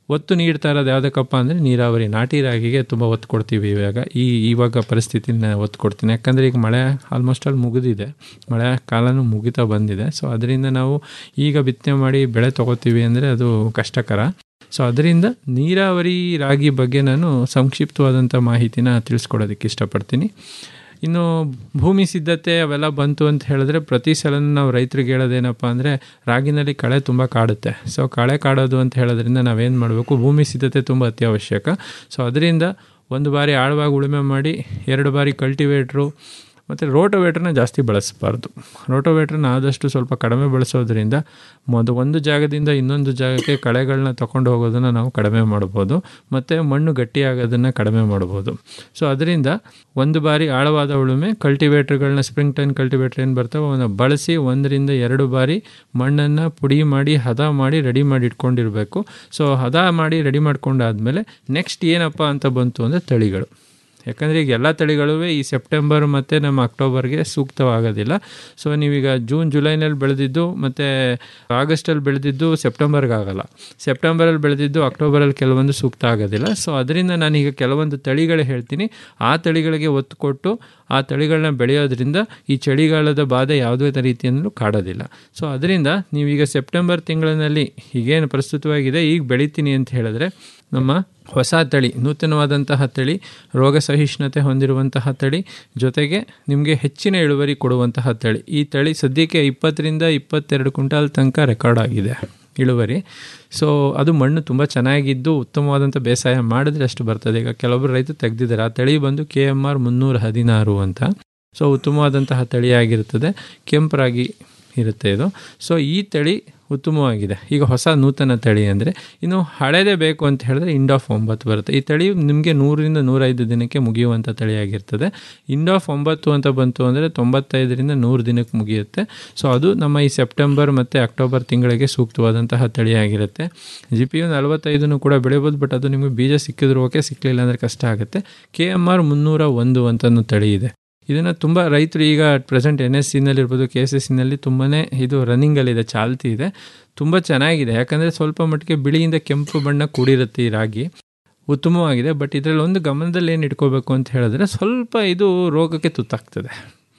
ಒತ್ತು ನೀಡ್ತಾ ಇರೋದು ಯಾವುದಕ್ಕಪ್ಪ ಅಂದರೆ ನೀರಾವರಿ ನಾಟಿ ರಾಗಿಗೆ ತುಂಬ ಒತ್ತು ಕೊಡ್ತೀವಿ ಇವಾಗ ಈ ಇವಾಗ ಪರಿಸ್ಥಿತಿನ ಒತ್ತು ಕೊಡ್ತೀನಿ ಯಾಕಂದರೆ ಈಗ ಮಳೆ ಆಲ್ಮೋಸ್ಟ್ ಅಲ್ಲಿ ಮುಗಿದಿದೆ ಮಳೆ ಕಾಲನೂ ಮುಗಿತಾ ಬಂದಿದೆ ಸೊ ಅದರಿಂದ ನಾವು ಈಗ ಬಿತ್ತನೆ ಮಾಡಿ ಬೆಳೆ ತೊಗೋತೀವಿ ಅಂದರೆ ಅದು ಕಷ್ಟಕರ ಸೊ ಅದರಿಂದ ನೀರಾವರಿ ರಾಗಿ ಬಗ್ಗೆ ನಾನು ಸಂಕ್ಷಿಪ್ತವಾದಂಥ ಮಾಹಿತಿನ ತಿಳಿಸ್ಕೊಡೋದಕ್ಕೆ ಇಷ್ಟಪಡ್ತೀನಿ ಇನ್ನು ಭೂಮಿ ಸಿದ್ಧತೆ ಅವೆಲ್ಲ ಬಂತು ಅಂತ ಹೇಳಿದ್ರೆ ಪ್ರತಿ ಸಲ ನಾವು ರೈತರಿಗೆ ಹೇಳೋದೇನಪ್ಪ ಅಂದರೆ ರಾಗಿನಲ್ಲಿ ಕಳೆ ತುಂಬ ಕಾಡುತ್ತೆ ಸೊ ಕಳೆ ಕಾಡೋದು ಅಂತ ಹೇಳೋದ್ರಿಂದ ನಾವೇನು ಮಾಡಬೇಕು ಭೂಮಿ ಸಿದ್ಧತೆ ತುಂಬ ಅತ್ಯವಶ್ಯಕ ಸೊ ಅದರಿಂದ ಒಂದು ಬಾರಿ ಆಳವಾಗಿ ಉಳುಮೆ ಮಾಡಿ ಎರಡು ಬಾರಿ ಕಲ್ಟಿವೇಟ್ರು ಮತ್ತು ರೋಟೋವೇಟ್ರನ್ನ ಜಾಸ್ತಿ ಬಳಸಬಾರ್ದು ರೋಟೋವೇಟ್ರನ್ನ ಆದಷ್ಟು ಸ್ವಲ್ಪ ಕಡಿಮೆ ಬಳಸೋದ್ರಿಂದ ಮೊದ ಒಂದು ಜಾಗದಿಂದ ಇನ್ನೊಂದು ಜಾಗಕ್ಕೆ ಕಳೆಗಳನ್ನ ತಗೊಂಡು ಹೋಗೋದನ್ನು ನಾವು ಕಡಿಮೆ ಮಾಡ್ಬೋದು ಮತ್ತು ಮಣ್ಣು ಗಟ್ಟಿಯಾಗೋದನ್ನು ಕಡಿಮೆ ಮಾಡ್ಬೋದು ಸೊ ಅದರಿಂದ ಒಂದು ಬಾರಿ ಆಳವಾದ ಉಳುಮೆ ಕಲ್ಟಿವೇಟ್ರ್ಗಳನ್ನ ಸ್ಪ್ರಿಂಗ್ ಟೈನ್ ಕಲ್ಟಿವೇಟ್ರ್ ಏನು ಬರ್ತಾವೆ ಅವನ್ನ ಬಳಸಿ ಒಂದರಿಂದ ಎರಡು ಬಾರಿ ಮಣ್ಣನ್ನು ಪುಡಿ ಮಾಡಿ ಹದ ಮಾಡಿ ರೆಡಿ ಮಾಡಿ ಇಟ್ಕೊಂಡಿರಬೇಕು ಸೊ ಹದ ಮಾಡಿ ರೆಡಿ ಮಾಡ್ಕೊಂಡಾದ್ಮೇಲೆ ನೆಕ್ಸ್ಟ್ ಏನಪ್ಪ ಅಂತ ಬಂತು ಅಂದರೆ ತಳಿಗಳು ಯಾಕಂದರೆ ಈಗ ಎಲ್ಲ ತಳಿಗಳು ಈ ಸೆಪ್ಟೆಂಬರ್ ಮತ್ತು ನಮ್ಮ ಅಕ್ಟೋಬರ್ಗೆ ಸೂಕ್ತವಾಗೋದಿಲ್ಲ ಸೊ ನೀವೀಗ ಜೂನ್ ಜುಲೈನಲ್ಲಿ ಬೆಳೆದಿದ್ದು ಮತ್ತು ಆಗಸ್ಟಲ್ಲಿ ಬೆಳೆದಿದ್ದು ಸೆಪ್ಟೆಂಬರ್ಗೆ ಆಗಲ್ಲ ಸೆಪ್ಟೆಂಬರಲ್ಲಿ ಬೆಳೆದಿದ್ದು ಅಕ್ಟೋಬರಲ್ಲಿ ಕೆಲವೊಂದು ಸೂಕ್ತ ಆಗೋದಿಲ್ಲ ಸೊ ಅದರಿಂದ ನಾನೀಗ ಕೆಲವೊಂದು ತಳಿಗಳು ಹೇಳ್ತೀನಿ ಆ ತಳಿಗಳಿಗೆ ಒತ್ತು ಕೊಟ್ಟು ಆ ತಳಿಗಳನ್ನ ಬೆಳೆಯೋದ್ರಿಂದ ಈ ಚಳಿಗಾಲದ ಬಾಧೆ ಯಾವುದೇ ರೀತಿಯಲ್ಲೂ ಕಾಡೋದಿಲ್ಲ ಸೊ ಅದರಿಂದ ನೀವೀಗ ಸೆಪ್ಟೆಂಬರ್ ತಿಂಗಳಿನಲ್ಲಿ ಈಗೇನು ಪ್ರಸ್ತುತವಾಗಿದೆ ಈಗ ಬೆಳಿತೀನಿ ಅಂತ ಹೇಳಿದ್ರೆ ನಮ್ಮ ಹೊಸ ತಳಿ ನೂತನವಾದಂತಹ ತಳಿ ರೋಗ ಸಹಿಷ್ಣುತೆ ಹೊಂದಿರುವಂತಹ ತಳಿ ಜೊತೆಗೆ ನಿಮಗೆ ಹೆಚ್ಚಿನ ಇಳುವರಿ ಕೊಡುವಂತಹ ತಳಿ ಈ ತಳಿ ಸದ್ಯಕ್ಕೆ ಇಪ್ಪತ್ತರಿಂದ ಇಪ್ಪತ್ತೆರಡು ಕ್ವಿಂಟಾಲ್ ತನಕ ರೆಕಾರ್ಡ್ ಆಗಿದೆ ಇಳುವರಿ ಸೊ ಅದು ಮಣ್ಣು ತುಂಬ ಚೆನ್ನಾಗಿದ್ದು ಉತ್ತಮವಾದಂಥ ಬೇಸಾಯ ಮಾಡಿದ್ರೆ ಅಷ್ಟು ಬರ್ತದೆ ಈಗ ಕೆಲವೊಬ್ಬರು ರೈತರು ತೆಗೆದಿದ್ದಾರೆ ಆ ತಳಿ ಬಂದು ಕೆ ಎಮ್ ಆರ್ ಮುನ್ನೂರ ಹದಿನಾರು ಅಂತ ಸೊ ಉತ್ತಮವಾದಂತಹ ತಳಿಯಾಗಿರುತ್ತದೆ ಕೆಂಪರಾಗಿ ಇರುತ್ತೆ ಇದು ಸೊ ಈ ತಳಿ ಉತ್ತಮವಾಗಿದೆ ಈಗ ಹೊಸ ನೂತನ ತಳಿ ಅಂದರೆ ಇನ್ನು ಹಳೇದೇ ಬೇಕು ಅಂತ ಹೇಳಿದ್ರೆ ಇಂಡಾಫ್ ಒಂಬತ್ತು ಬರುತ್ತೆ ಈ ತಳಿ ನಿಮಗೆ ನೂರರಿಂದ ನೂರೈದು ದಿನಕ್ಕೆ ಮುಗಿಯುವಂಥ ತಳಿಯಾಗಿರ್ತದೆ ಇಂಡಾಫ್ ಒಂಬತ್ತು ಅಂತ ಬಂತು ಅಂದರೆ ತೊಂಬತ್ತೈದರಿಂದ ನೂರು ದಿನಕ್ಕೆ ಮುಗಿಯುತ್ತೆ ಸೊ ಅದು ನಮ್ಮ ಈ ಸೆಪ್ಟೆಂಬರ್ ಮತ್ತು ಅಕ್ಟೋಬರ್ ತಿಂಗಳಿಗೆ ಸೂಕ್ತವಾದಂತಹ ತಳಿಯಾಗಿರುತ್ತೆ ಜಿ ಪಿ ಯು ನಲವತ್ತೈದನ್ನು ಕೂಡ ಬೆಳಿಬೋದು ಬಟ್ ಅದು ನಿಮಗೆ ಬೀಜ ಸಿಕ್ಕಿದ್ರು ಓಕೆ ಸಿಕ್ಕಲಿಲ್ಲ ಅಂದರೆ ಕಷ್ಟ ಆಗುತ್ತೆ ಕೆ ಎಮ್ ಆರ್ ಮುನ್ನೂರ ಒಂದು ಅಂತನೂ ತಳಿ ಇದೆ ಇದನ್ನು ತುಂಬ ರೈತರು ಈಗ ಪ್ರೆಸೆಂಟ್ ಎನ್ ಎಸ್ ಸಿನಲ್ಲಿರ್ಬೋದು ಕೆ ಎಸ್ ಎಸ್ ಸಿನಲ್ಲಿ ತುಂಬಾ ಇದು ರನ್ನಿಂಗಲ್ಲಿದೆ ಚಾಲ್ತಿ ಇದೆ ತುಂಬ ಚೆನ್ನಾಗಿದೆ ಯಾಕಂದರೆ ಸ್ವಲ್ಪ ಮಟ್ಟಿಗೆ ಬಿಳಿಯಿಂದ ಕೆಂಪು ಬಣ್ಣ ಕೂಡಿರುತ್ತೆ ಈ ರಾಗಿ ಉತ್ತಮವಾಗಿದೆ ಬಟ್ ಇದರಲ್ಲಿ ಒಂದು ಗಮನದಲ್ಲಿ ಏನು ಇಟ್ಕೋಬೇಕು ಅಂತ ಹೇಳಿದ್ರೆ ಸ್ವಲ್ಪ ಇದು ರೋಗಕ್ಕೆ ತುತ್ತಾಗ್ತದೆ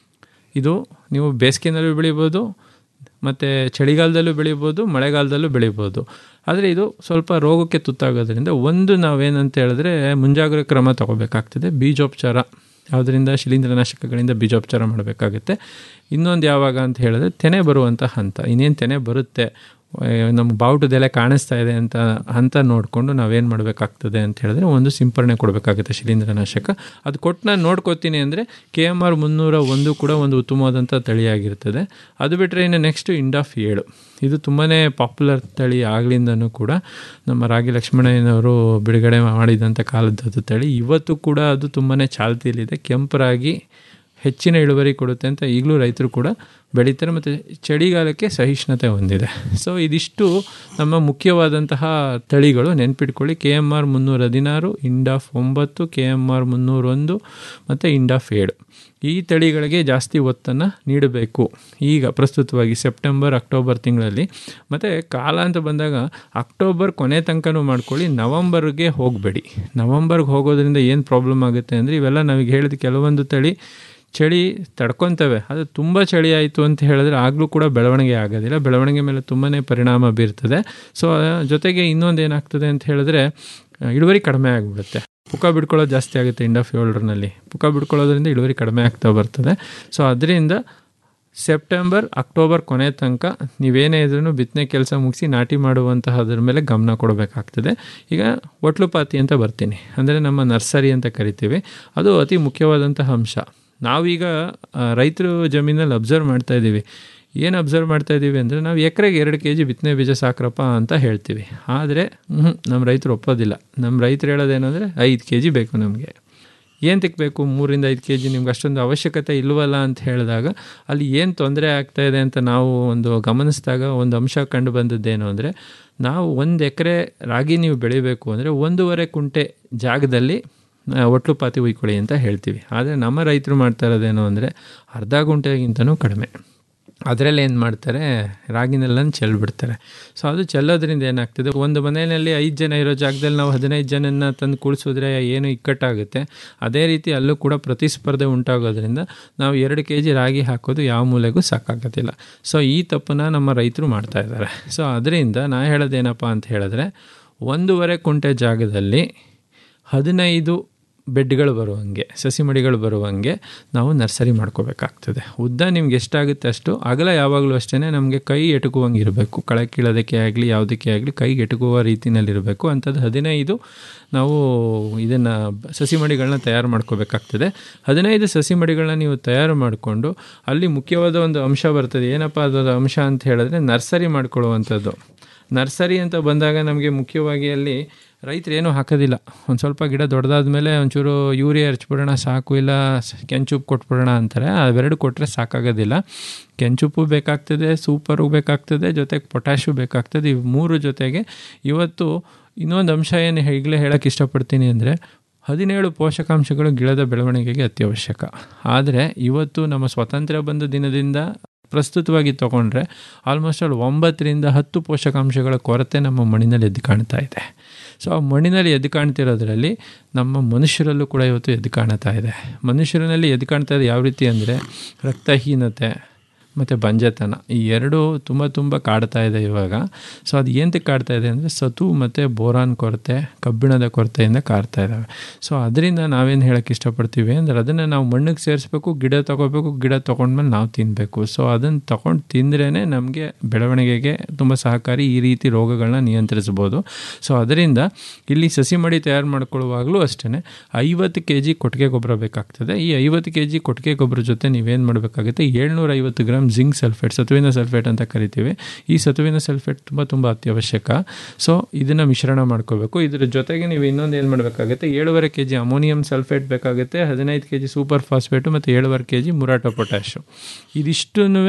ಇದು ನೀವು ಬೇಸಿಗೆನಲ್ಲೂ ಬೆಳಿಬೋದು ಮತ್ತು ಚಳಿಗಾಲದಲ್ಲೂ ಬೆಳಿಬೋದು ಮಳೆಗಾಲದಲ್ಲೂ ಬೆಳಿಬೋದು ಆದರೆ ಇದು ಸ್ವಲ್ಪ ರೋಗಕ್ಕೆ ತುತ್ತಾಗೋದ್ರಿಂದ ಒಂದು ನಾವೇನಂತ ಹೇಳಿದ್ರೆ ಮುಂಜಾಗ್ರತೆ ಕ್ರಮ ತಗೋಬೇಕಾಗ್ತದೆ ಬೀಜೋಪಚಾರ ಯಾವುದರಿಂದ ಶಿಲೀಂಧ್ರನಾಶಕಗಳಿಂದ ಬೀಜೋಪಚಾರ ಮಾಡಬೇಕಾಗುತ್ತೆ ಇನ್ನೊಂದು ಯಾವಾಗ ಅಂತ ಹೇಳಿದ್ರೆ ತೆನೆ ಬರುವಂಥ ಹಂತ ಇನ್ನೇನು ತೆನೆ ಬರುತ್ತೆ ನಮ್ಮ ಬಾವುಟದೆಲೆ ಕಾಣಿಸ್ತಾ ಇದೆ ಅಂತ ಹಂತ ನೋಡಿಕೊಂಡು ನಾವೇನು ಮಾಡಬೇಕಾಗ್ತದೆ ಅಂತ ಹೇಳಿದ್ರೆ ಒಂದು ಸಿಂಪರಣೆ ಕೊಡಬೇಕಾಗುತ್ತೆ ಶಿಲೀಂಧ್ರನಾಶಕ ಅದು ಕೊಟ್ಟು ನಾನು ನೋಡ್ಕೋತೀನಿ ಅಂದರೆ ಕೆ ಎಮ್ ಆರ್ ಮುನ್ನೂರ ಒಂದು ಕೂಡ ಒಂದು ಉತ್ತಮವಾದಂಥ ತಳಿಯಾಗಿರ್ತದೆ ಅದು ಬಿಟ್ಟರೆ ಇನ್ನು ನೆಕ್ಸ್ಟು ಇಂಡಾಫ್ ಏಳು ಇದು ತುಂಬಾ ಪಾಪ್ಯುಲರ್ ತಳಿ ಆಗ್ಲಿಂದನೂ ಕೂಡ ನಮ್ಮ ರಾಗಿ ಲಕ್ಷ್ಮಣಯ್ಯನವರು ಬಿಡುಗಡೆ ಮಾಡಿದಂಥ ಕಾಲದ್ದು ತಳಿ ಇವತ್ತು ಕೂಡ ಅದು ತುಂಬಾ ಚಾಲ್ತಿಯಲ್ಲಿದೆ ಕೆಂಪು ರಾಗಿ ಹೆಚ್ಚಿನ ಇಳುವರಿ ಕೊಡುತ್ತೆ ಅಂತ ಈಗಲೂ ರೈತರು ಕೂಡ ಬೆಳೀತಾರೆ ಮತ್ತು ಚಳಿಗಾಲಕ್ಕೆ ಸಹಿಷ್ಣುತೆ ಹೊಂದಿದೆ ಸೊ ಇದಿಷ್ಟು ನಮ್ಮ ಮುಖ್ಯವಾದಂತಹ ತಳಿಗಳು ನೆನ್ಪಿಟ್ಕೊಳ್ಳಿ ಕೆ ಎಮ್ ಆರ್ ಮುನ್ನೂರ ಹದಿನಾರು ಇಂಡಾಫ್ ಒಂಬತ್ತು ಕೆ ಎಮ್ ಆರ್ ಮುನ್ನೂರೊಂದು ಮತ್ತು ಇಂಡಾಫ್ ಏಳು ಈ ತಳಿಗಳಿಗೆ ಜಾಸ್ತಿ ಒತ್ತನ್ನು ನೀಡಬೇಕು ಈಗ ಪ್ರಸ್ತುತವಾಗಿ ಸೆಪ್ಟೆಂಬರ್ ಅಕ್ಟೋಬರ್ ತಿಂಗಳಲ್ಲಿ ಮತ್ತು ಕಾಲ ಅಂತ ಬಂದಾಗ ಅಕ್ಟೋಬರ್ ಕೊನೆ ತನಕನೂ ಮಾಡ್ಕೊಳ್ಳಿ ನವಂಬರ್ಗೆ ಹೋಗಬೇಡಿ ನವಂಬರ್ಗೆ ಹೋಗೋದ್ರಿಂದ ಏನು ಪ್ರಾಬ್ಲಮ್ ಆಗುತ್ತೆ ಅಂದರೆ ಇವೆಲ್ಲ ನಾವೀಗ ಹೇಳಿದ ಕೆಲವೊಂದು ತಳಿ ಚಳಿ ತಡ್ಕೊತವೆ ಅದು ತುಂಬ ಚಳಿ ಆಯಿತು ಅಂತ ಹೇಳಿದ್ರೆ ಆಗಲೂ ಕೂಡ ಬೆಳವಣಿಗೆ ಆಗೋದಿಲ್ಲ ಬೆಳವಣಿಗೆ ಮೇಲೆ ತುಂಬಾ ಪರಿಣಾಮ ಬೀರ್ತದೆ ಸೊ ಜೊತೆಗೆ ಇನ್ನೊಂದು ಏನಾಗ್ತದೆ ಅಂತ ಹೇಳಿದ್ರೆ ಇಳುವರಿ ಕಡಿಮೆ ಆಗಿಬಿಡುತ್ತೆ ಪುಕ ಬಿಡ್ಕೊಳ್ಳೋದು ಜಾಸ್ತಿ ಆಗುತ್ತೆ ಇಂಡಾಫ್ ಏಳರಲ್ಲಿ ಪುಕ ಬಿಡ್ಕೊಳ್ಳೋದ್ರಿಂದ ಇಳುವರಿ ಕಡಿಮೆ ಆಗ್ತಾ ಬರ್ತದೆ ಸೊ ಅದರಿಂದ ಸೆಪ್ಟೆಂಬರ್ ಅಕ್ಟೋಬರ್ ಕೊನೆ ತನಕ ನೀವೇನೇ ಇದ್ರೂ ಬಿತ್ತನೆ ಕೆಲಸ ಮುಗಿಸಿ ನಾಟಿ ಮಾಡುವಂತಹದ್ರ ಮೇಲೆ ಗಮನ ಕೊಡಬೇಕಾಗ್ತದೆ ಈಗ ಒಟ್ಲುಪಾತಿ ಅಂತ ಬರ್ತೀನಿ ಅಂದರೆ ನಮ್ಮ ನರ್ಸರಿ ಅಂತ ಕರಿತೀವಿ ಅದು ಅತಿ ಮುಖ್ಯವಾದಂತಹ ಅಂಶ ನಾವೀಗ ರೈತರು ಜಮೀನಲ್ಲಿ ಅಬ್ಸರ್ವ್ ಮಾಡ್ತಾ ಇದ್ದೀವಿ ಏನು ಅಬ್ಸರ್ವ್ ಮಾಡ್ತಾ ಇದ್ದೀವಿ ಅಂದರೆ ನಾವು ಎಕರೆಗೆ ಎರಡು ಕೆ ಜಿ ಬಿತ್ತನೆ ಬೀಜ ಸಾಕ್ರಪ್ಪ ಅಂತ ಹೇಳ್ತೀವಿ ಆದರೆ ನಮ್ಮ ರೈತರು ಒಪ್ಪೋದಿಲ್ಲ ನಮ್ಮ ರೈತರು ಹೇಳೋದೇನೆಂದರೆ ಐದು ಕೆ ಜಿ ಬೇಕು ನಮಗೆ ಏನು ತಿಕ್ಕಬೇಕು ಮೂರಿಂದ ಐದು ಕೆ ಜಿ ನಿಮ್ಗೆ ಅಷ್ಟೊಂದು ಅವಶ್ಯಕತೆ ಇಲ್ವಲ್ಲ ಅಂತ ಹೇಳಿದಾಗ ಅಲ್ಲಿ ಏನು ತೊಂದರೆ ಆಗ್ತಾ ಇದೆ ಅಂತ ನಾವು ಒಂದು ಗಮನಿಸಿದಾಗ ಒಂದು ಅಂಶ ಕಂಡು ಬಂದದ್ದೇನು ಅಂದರೆ ನಾವು ಒಂದು ಎಕರೆ ರಾಗಿ ನೀವು ಬೆಳಿಬೇಕು ಅಂದರೆ ಒಂದೂವರೆ ಕುಂಟೆ ಜಾಗದಲ್ಲಿ ಒಟ್ಲುಪಾತಿ ಉಯ್ಕೊಳ್ಳಿ ಅಂತ ಹೇಳ್ತೀವಿ ಆದರೆ ನಮ್ಮ ರೈತರು ಮಾಡ್ತಾ ಇರೋದೇನು ಅಂದರೆ ಅರ್ಧ ಗುಂಟೆಗಿಂತನೂ ಕಡಿಮೆ ಅದರಲ್ಲಿ ಏನು ಮಾಡ್ತಾರೆ ರಾಗಿನೆಲ್ಲನ ಚೆಲ್ಬಿಡ್ತಾರೆ ಸೊ ಅದು ಚೆಲ್ಲೋದ್ರಿಂದ ಏನಾಗ್ತದೆ ಒಂದು ಮನೆಯಲ್ಲಿ ಐದು ಜನ ಇರೋ ಜಾಗದಲ್ಲಿ ನಾವು ಹದಿನೈದು ಜನನ ತಂದು ಕೂಡಿಸಿದ್ರೆ ಏನು ಇಕ್ಕಟ್ಟಾಗುತ್ತೆ ಅದೇ ರೀತಿ ಅಲ್ಲೂ ಕೂಡ ಪ್ರತಿಸ್ಪರ್ಧೆ ಉಂಟಾಗೋದ್ರಿಂದ ನಾವು ಎರಡು ಕೆ ಜಿ ರಾಗಿ ಹಾಕೋದು ಯಾವ ಮೂಲೆಗೂ ಸಾಕಾಗೋದಿಲ್ಲ ಸೊ ಈ ತಪ್ಪನ್ನ ನಮ್ಮ ರೈತರು ಮಾಡ್ತಾ ಇದ್ದಾರೆ ಸೊ ಅದರಿಂದ ನಾ ಹೇಳೋದೇನಪ್ಪ ಅಂತ ಹೇಳಿದ್ರೆ ಒಂದೂವರೆ ಕುಂಟೆ ಜಾಗದಲ್ಲಿ ಹದಿನೈದು ಬೆಡ್ಗಳು ಬರುವಂಗೆ ಸಸಿ ಮಡಿಗಳು ಬರುವಂಗೆ ನಾವು ನರ್ಸರಿ ಮಾಡ್ಕೋಬೇಕಾಗ್ತದೆ ಉದ್ದ ನಿಮ್ಗೆ ಎಷ್ಟಾಗುತ್ತೆ ಅಷ್ಟು ಅಗಲ ಯಾವಾಗಲೂ ಅಷ್ಟೇ ನಮಗೆ ಕೈ ಎಟುಕುವಂಗೆ ಇರಬೇಕು ಕಳೆ ಕೀಳೋದಕ್ಕೆ ಆಗಲಿ ಯಾವುದಕ್ಕೆ ಆಗಲಿ ಕೈ ಎಟುಕುವ ರೀತಿಯಲ್ಲಿರಬೇಕು ಅಂಥದ್ದು ಹದಿನೈದು ನಾವು ಇದನ್ನು ಸಸಿ ಮಡಿಗಳನ್ನ ತಯಾರು ಮಾಡ್ಕೋಬೇಕಾಗ್ತದೆ ಹದಿನೈದು ಸಸಿ ಮಡಿಗಳನ್ನ ನೀವು ತಯಾರು ಮಾಡಿಕೊಂಡು ಅಲ್ಲಿ ಮುಖ್ಯವಾದ ಒಂದು ಅಂಶ ಬರ್ತದೆ ಏನಪ್ಪ ಅದರ ಅಂಶ ಅಂತ ಹೇಳಿದ್ರೆ ನರ್ಸರಿ ಮಾಡ್ಕೊಳ್ಳುವಂಥದ್ದು ನರ್ಸರಿ ಅಂತ ಬಂದಾಗ ನಮಗೆ ಮುಖ್ಯವಾಗಿ ಅಲ್ಲಿ ರೈತರು ಏನೂ ಹಾಕೋದಿಲ್ಲ ಒಂದು ಸ್ವಲ್ಪ ಗಿಡ ದೊಡ್ಡದಾದ ಮೇಲೆ ಒಂಚೂರು ಯೂರಿಯಾ ಎರಚ್ಬಿಡೋಣ ಸಾಕು ಇಲ್ಲ ಕೆಂಚುಪ್ಪು ಕೊಟ್ಬಿಡೋಣ ಅಂತಾರೆ ಅವೆರಡು ಕೊಟ್ಟರೆ ಸಾಕಾಗೋದಿಲ್ಲ ಕೆಂಚುಪ್ಪು ಬೇಕಾಗ್ತದೆ ಸೂಪರು ಬೇಕಾಗ್ತದೆ ಜೊತೆಗೆ ಪೊಟ್ಯಾಶು ಬೇಕಾಗ್ತದೆ ಇವು ಮೂರು ಜೊತೆಗೆ ಇವತ್ತು ಇನ್ನೊಂದು ಅಂಶ ಏನು ಈಗಲೇ ಹೇಳೋಕ್ಕೆ ಇಷ್ಟಪಡ್ತೀನಿ ಅಂದರೆ ಹದಿನೇಳು ಪೋಷಕಾಂಶಗಳು ಗಿಡದ ಬೆಳವಣಿಗೆಗೆ ಅತ್ಯವಶ್ಯಕ ಆದರೆ ಇವತ್ತು ನಮ್ಮ ಸ್ವಾತಂತ್ರ್ಯ ಬಂದ ದಿನದಿಂದ ಪ್ರಸ್ತುತವಾಗಿ ತಗೊಂಡ್ರೆ ಆಲ್ಮೋಸ್ಟ್ ಆಲ್ ಒಂಬತ್ತರಿಂದ ಹತ್ತು ಪೋಷಕಾಂಶಗಳ ಕೊರತೆ ನಮ್ಮ ಮಣ್ಣಿನಲ್ಲಿ ಎದ್ದು ಕಾಣ್ತಾ ಇದೆ ಸೊ ಆ ಮಣ್ಣಿನಲ್ಲಿ ಎದ್ದು ಕಾಣ್ತಿರೋದ್ರಲ್ಲಿ ನಮ್ಮ ಮನುಷ್ಯರಲ್ಲೂ ಕೂಡ ಇವತ್ತು ಎದ್ದು ಕಾಣ್ತಾ ಇದೆ ಮನುಷ್ಯರಲ್ಲಿ ಎದ್ದು ಕಾಣ್ತಾ ಇದೆ ಯಾವ ರೀತಿ ಅಂದರೆ ರಕ್ತಹೀನತೆ ಮತ್ತು ಬಂಜೆತನ ಈ ಎರಡು ತುಂಬ ತುಂಬ ಕಾಡ್ತಾ ಇದೆ ಇವಾಗ ಸೊ ಅದು ಏನಕ್ಕೆ ಕಾಡ್ತಾ ಇದೆ ಅಂದರೆ ಸತು ಮತ್ತು ಬೋರಾನ್ ಕೊರತೆ ಕಬ್ಬಿಣದ ಕೊರತೆಯಿಂದ ಕಾಡ್ತಾ ಇದ್ದಾವೆ ಸೊ ಅದರಿಂದ ನಾವೇನು ಹೇಳೋಕ್ಕೆ ಇಷ್ಟಪಡ್ತೀವಿ ಅಂದರೆ ಅದನ್ನು ನಾವು ಮಣ್ಣಿಗೆ ಸೇರಿಸ್ಬೇಕು ಗಿಡ ತೊಗೋಬೇಕು ಗಿಡ ತೊಗೊಂಡ್ಮೇಲೆ ನಾವು ತಿನ್ನಬೇಕು ಸೊ ಅದನ್ನು ತೊಗೊಂಡು ತಿಂದ್ರೇ ನಮಗೆ ಬೆಳವಣಿಗೆಗೆ ತುಂಬ ಸಹಕಾರಿ ಈ ರೀತಿ ರೋಗಗಳನ್ನ ನಿಯಂತ್ರಿಸ್ಬೋದು ಸೊ ಅದರಿಂದ ಇಲ್ಲಿ ಸಸಿ ಮಡಿ ತಯಾರು ಮಾಡ್ಕೊಳ್ಳುವಾಗಲೂ ಅಷ್ಟೇ ಐವತ್ತು ಕೆ ಜಿ ಕೊಟ್ಟಿಗೆ ಗೊಬ್ಬರ ಬೇಕಾಗ್ತದೆ ಈ ಐವತ್ತು ಕೆ ಜಿ ಕೊಟ್ಟಿಗೆ ಗೊಬ್ಬರ ಜೊತೆ ನೀವೇನು ಮಾಡಬೇಕಾಗುತ್ತೆ ಏಳ್ನೂರ ಐವತ್ತು ಗ್ರಾಮ್ ಜಿಂಕ್ ಸಲ್ಫೇಟ್ ಸತುವಿನ ಸಲ್ಫೇಟ್ ಅಂತ ಕರಿತೀವಿ ಈ ಸತುವಿನ ಸಲ್ಫೇಟ್ ತುಂಬ ತುಂಬ ಅತ್ಯವಶ್ಯಕ ಸೊ ಇದನ್ನು ಮಿಶ್ರಣ ಮಾಡ್ಕೋಬೇಕು ಇದರ ಜೊತೆಗೆ ನೀವು ಇನ್ನೊಂದು ಏನು ಮಾಡಬೇಕಾಗುತ್ತೆ ಏಳುವರೆ ಕೆ ಜಿ ಅಮೋನಿಯಂ ಸಲ್ಫೇಟ್ ಬೇಕಾಗುತ್ತೆ ಹದಿನೈದು ಕೆ ಜಿ ಸೂಪರ್ ಫಾಸ್ಫೇಟು ಮತ್ತು ಏಳುವರೆ ಕೆ ಜಿ ಮುರಾಟೋ ಪೊಟ್ಯಾಶು ಇದಿಷ್ಟನ್ನೂ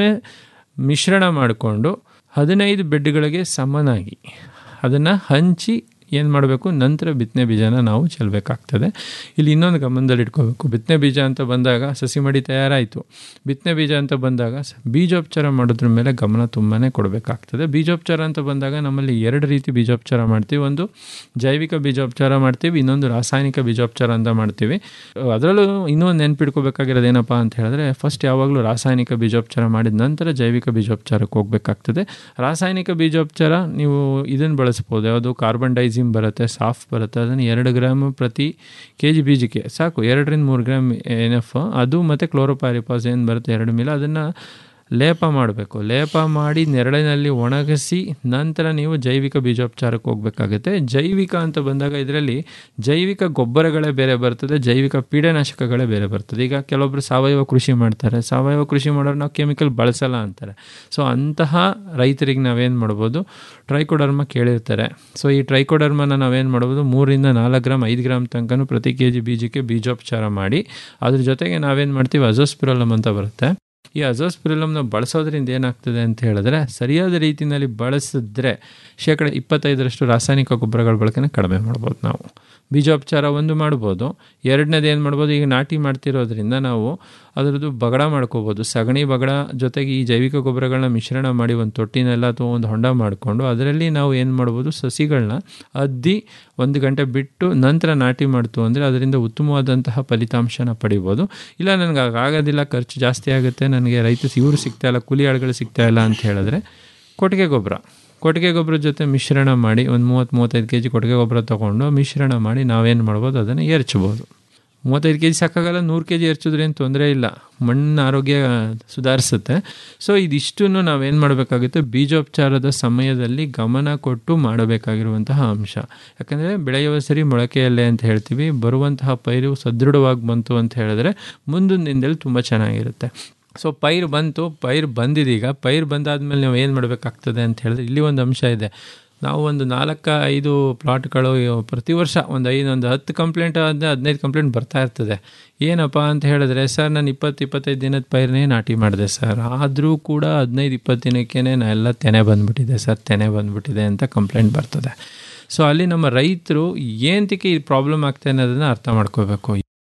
ಮಿಶ್ರಣ ಮಾಡಿಕೊಂಡು ಹದಿನೈದು ಬೆಡ್ಗಳಿಗೆ ಸಮನಾಗಿ ಅದನ್ನು ಹಂಚಿ ಏನು ಮಾಡಬೇಕು ನಂತರ ಬಿತ್ತನೆ ಬೀಜನ ನಾವು ಚೆಲ್ಲಬೇಕಾಗ್ತದೆ ಇಲ್ಲಿ ಇನ್ನೊಂದು ಗಮನದಲ್ಲಿ ಇಟ್ಕೋಬೇಕು ಬಿತ್ತನೆ ಬೀಜ ಅಂತ ಬಂದಾಗ ಸಸಿ ಮಡಿ ತಯಾರಾಯಿತು ಬಿತ್ತನೆ ಬೀಜ ಅಂತ ಬಂದಾಗ ಸ- ಬೀಜೋಪಚಾರ ಮಾಡೋದ್ರ ಮೇಲೆ ಗಮನ ತುಂಬಾ ಕೊಡಬೇಕಾಗ್ತದೆ ಬೀಜೋಪಚಾರ ಅಂತ ಬಂದಾಗ ನಮ್ಮಲ್ಲಿ ಎರಡು ರೀತಿ ಬೀಜೋಪಚಾರ ಮಾಡ್ತೀವಿ ಒಂದು ಜೈವಿಕ ಬೀಜೋಪಚಾರ ಮಾಡ್ತೀವಿ ಇನ್ನೊಂದು ರಾಸಾಯನಿಕ ಬೀಜೋಪಚಾರ ಅಂತ ಮಾಡ್ತೀವಿ ಅದರಲ್ಲೂ ಇನ್ನೊಂದು ನೆನ್ಪಿಟ್ಕೋಬೇಕಾಗಿರೋದು ಏನಪ್ಪ ಅಂತ ಹೇಳಿದ್ರೆ ಫಸ್ಟ್ ಯಾವಾಗಲೂ ರಾಸಾಯನಿಕ ಬೀಜೋಪಚಾರ ಮಾಡಿದ ನಂತರ ಜೈವಿಕ ಬೀಜೋಪಚಾರಕ್ಕೆ ಹೋಗಬೇಕಾಗ್ತದೆ ರಾಸಾಯನಿಕ ಬೀಜೋಪಚಾರ ನೀವು ಇದನ್ನು ಬಳಸ್ಬೋದು ಯಾವುದು ಕಾರ್ಬನ್ ಡೈಸಿಮ್ ಬರುತ್ತೆ ಸಾಫ್ ಬರುತ್ತೆ ಅದನ್ನು ಎರಡು ಗ್ರಾಮ್ ಪ್ರತಿ ಕೆ ಜಿ ಬೀಜಕ್ಕೆ ಸಾಕು ಎರಡರಿಂದ ಮೂರು ಗ್ರಾಮ್ ಎನ್ ಎಫ್ ಅದು ಮತ್ತು ಕ್ಲೋರೋಪಾರಿಪಾಸ್ ಏನು ಬರುತ್ತೆ ಎರಡು ಮಿಲ ಅದನ್ನು ಲೇಪ ಮಾಡಬೇಕು ಲೇಪ ಮಾಡಿ ನೆರಳಿನಲ್ಲಿ ಒಣಗಿಸಿ ನಂತರ ನೀವು ಜೈವಿಕ ಬೀಜೋಪಚಾರಕ್ಕೆ ಹೋಗಬೇಕಾಗುತ್ತೆ ಜೈವಿಕ ಅಂತ ಬಂದಾಗ ಇದರಲ್ಲಿ ಜೈವಿಕ ಗೊಬ್ಬರಗಳೇ ಬೇರೆ ಬರ್ತದೆ ಜೈವಿಕ ಪೀಡನಾಶಕಗಳೇ ಬೇರೆ ಬರ್ತದೆ ಈಗ ಕೆಲವೊಬ್ಬರು ಸಾವಯವ ಕೃಷಿ ಮಾಡ್ತಾರೆ ಸಾವಯವ ಕೃಷಿ ಮಾಡೋರು ನಾವು ಕೆಮಿಕಲ್ ಬಳಸಲ್ಲ ಅಂತಾರೆ ಸೊ ಅಂತಹ ರೈತರಿಗೆ ನಾವೇನು ಮಾಡ್ಬೋದು ಟ್ರೈಕೋಡರ್ಮ ಕೇಳಿರ್ತಾರೆ ಸೊ ಈ ಟ್ರೈಕೋಡರ್ಮನ ನಾವೇನು ಮಾಡ್ಬೋದು ಮೂರಿಂದ ನಾಲ್ಕು ಗ್ರಾಮ್ ಐದು ಗ್ರಾಮ್ ತನಕನೂ ಪ್ರತಿ ಕೆ ಜಿ ಬೀಜಕ್ಕೆ ಬೀಜೋಪಚಾರ ಮಾಡಿ ಅದ್ರ ಜೊತೆಗೆ ನಾವೇನು ಮಾಡ್ತೀವಿ ಅಜೋಸ್ಪಿರಲಮ್ ಅಂತ ಬರುತ್ತೆ ಈ ಅಜೋಸ್ಪಿರಲಮ್ನ ಬಳಸೋದ್ರಿಂದ ಏನಾಗ್ತದೆ ಅಂತ ಹೇಳಿದ್ರೆ ಸರಿಯಾದ ರೀತಿಯಲ್ಲಿ ಬಳಸಿದ್ರೆ ಶೇಕಡ ಇಪ್ಪತ್ತೈದರಷ್ಟು ರಾಸಾಯನಿಕ ಗೊಬ್ಬರಗಳ ಬಳಕೆನ ಕಡಿಮೆ ಮಾಡ್ಬೋದು ನಾವು ಬೀಜೋಪಚಾರ ಒಂದು ಮಾಡ್ಬೋದು ಎರಡನೇದು ಏನು ಮಾಡ್ಬೋದು ಈಗ ನಾಟಿ ಮಾಡ್ತಿರೋದ್ರಿಂದ ನಾವು ಅದರದ್ದು ಬಗಡ ಮಾಡ್ಕೋಬೋದು ಸಗಣಿ ಬಗಡ ಜೊತೆಗೆ ಈ ಜೈವಿಕ ಗೊಬ್ಬರಗಳನ್ನ ಮಿಶ್ರಣ ಮಾಡಿ ಒಂದು ತೊಟ್ಟಿನೆಲ್ಲ ಅಥವಾ ಒಂದು ಹೊಂಡ ಮಾಡಿಕೊಂಡು ಅದರಲ್ಲಿ ನಾವು ಏನು ಮಾಡ್ಬೋದು ಸಸಿಗಳನ್ನ ಅದ್ದಿ ಒಂದು ಗಂಟೆ ಬಿಟ್ಟು ನಂತರ ನಾಟಿ ಮಾಡ್ತು ಅಂದರೆ ಅದರಿಂದ ಉತ್ತಮವಾದಂತಹ ಫಲಿತಾಂಶನ ಪಡಿಬೋದು ಇಲ್ಲ ನನಗೆ ಆಗೋದಿಲ್ಲ ಖರ್ಚು ಜಾಸ್ತಿ ಆಗುತ್ತೆ ನನಗೆ ರೈತ ಇವರು ಸಿಗ್ತಾ ಇಲ್ಲ ಕೂಲಿ ಆಳುಗಳು ಸಿಗ್ತಾ ಇಲ್ಲ ಅಂತ ಹೇಳಿದ್ರೆ ಕೊಟ್ಟಿಗೆ ಗೊಬ್ಬರ ಕೊಟ್ಟಿಗೆ ಗೊಬ್ಬರದ ಜೊತೆ ಮಿಶ್ರಣ ಮಾಡಿ ಒಂದು ಮೂವತ್ತು ಮೂವತ್ತೈದು ಕೆ ಜಿ ಕೊಟ್ಟಿಗೆ ಗೊಬ್ಬರ ತೊಗೊಂಡು ಮಿಶ್ರಣ ಮಾಡಿ ನಾವೇನು ಮಾಡ್ಬೋದು ಅದನ್ನು ಎರಚ್ಬೋದು ಮೂವತ್ತೈದು ಕೆ ಜಿ ಸಾಕಾಗಲ್ಲ ನೂರು ಕೆ ಜಿ ಎರಚಿದ್ರೆ ಏನು ತೊಂದರೆ ಇಲ್ಲ ಮಣ್ಣಿನ ಆರೋಗ್ಯ ಸುಧಾರಿಸುತ್ತೆ ಸೊ ಇದಿಷ್ಟನ್ನು ನಾವೇನು ಮಾಡಬೇಕಾಗುತ್ತೆ ಬೀಜೋಪಚಾರದ ಸಮಯದಲ್ಲಿ ಗಮನ ಕೊಟ್ಟು ಮಾಡಬೇಕಾಗಿರುವಂತಹ ಅಂಶ ಯಾಕಂದರೆ ಬೆಳೆಯುವ ಸರಿ ಮೊಳಕೆಯಲ್ಲೇ ಅಂತ ಹೇಳ್ತೀವಿ ಬರುವಂತಹ ಪೈರು ಸದೃಢವಾಗಿ ಬಂತು ಅಂತ ಹೇಳಿದ್ರೆ ಮುಂದಿನ ದಿನದಲ್ಲಿ ತುಂಬ ಚೆನ್ನಾಗಿರುತ್ತೆ ಸೊ ಪೈರು ಬಂತು ಪೈರು ಬಂದಿದೀಗ ಪೈರು ಬಂದಾದ್ಮೇಲೆ ನಾವು ಏನು ಮಾಡಬೇಕಾಗ್ತದೆ ಅಂತ ಹೇಳಿದ್ರೆ ಇಲ್ಲಿ ಒಂದು ಅಂಶ ಇದೆ ನಾವು ಒಂದು ನಾಲ್ಕು ಐದು ಪ್ಲಾಟ್ಗಳು ಪ್ರತಿ ವರ್ಷ ಒಂದು ಐದು ಒಂದು ಹತ್ತು ಕಂಪ್ಲೇಂಟ್ ಆದರೆ ಹದಿನೈದು ಕಂಪ್ಲೇಂಟ್ ಬರ್ತಾ ಇರ್ತದೆ ಏನಪ್ಪ ಅಂತ ಹೇಳಿದ್ರೆ ಸರ್ ನಾನು ಇಪ್ಪತ್ತು ಇಪ್ಪತ್ತೈದು ದಿನದ ಪೈರನ್ನೇ ನಾಟಿ ಮಾಡಿದೆ ಸರ್ ಆದರೂ ಕೂಡ ಹದಿನೈದು ಇಪ್ಪತ್ತು ದಿನಕ್ಕೇ ನಾ ಎಲ್ಲ ತೆನೆ ಬಂದುಬಿಟ್ಟಿದೆ ಸರ್ ತೆನೆ ಬಂದುಬಿಟ್ಟಿದೆ ಅಂತ ಕಂಪ್ಲೇಂಟ್ ಬರ್ತದೆ ಸೊ ಅಲ್ಲಿ ನಮ್ಮ ರೈತರು ಏನಕ್ಕೆ ಈ ಪ್ರಾಬ್ಲಮ್ ಆಗ್ತಾ ಅನ್ನೋದನ್ನು ಅರ್ಥ ಮಾಡ್ಕೋಬೇಕು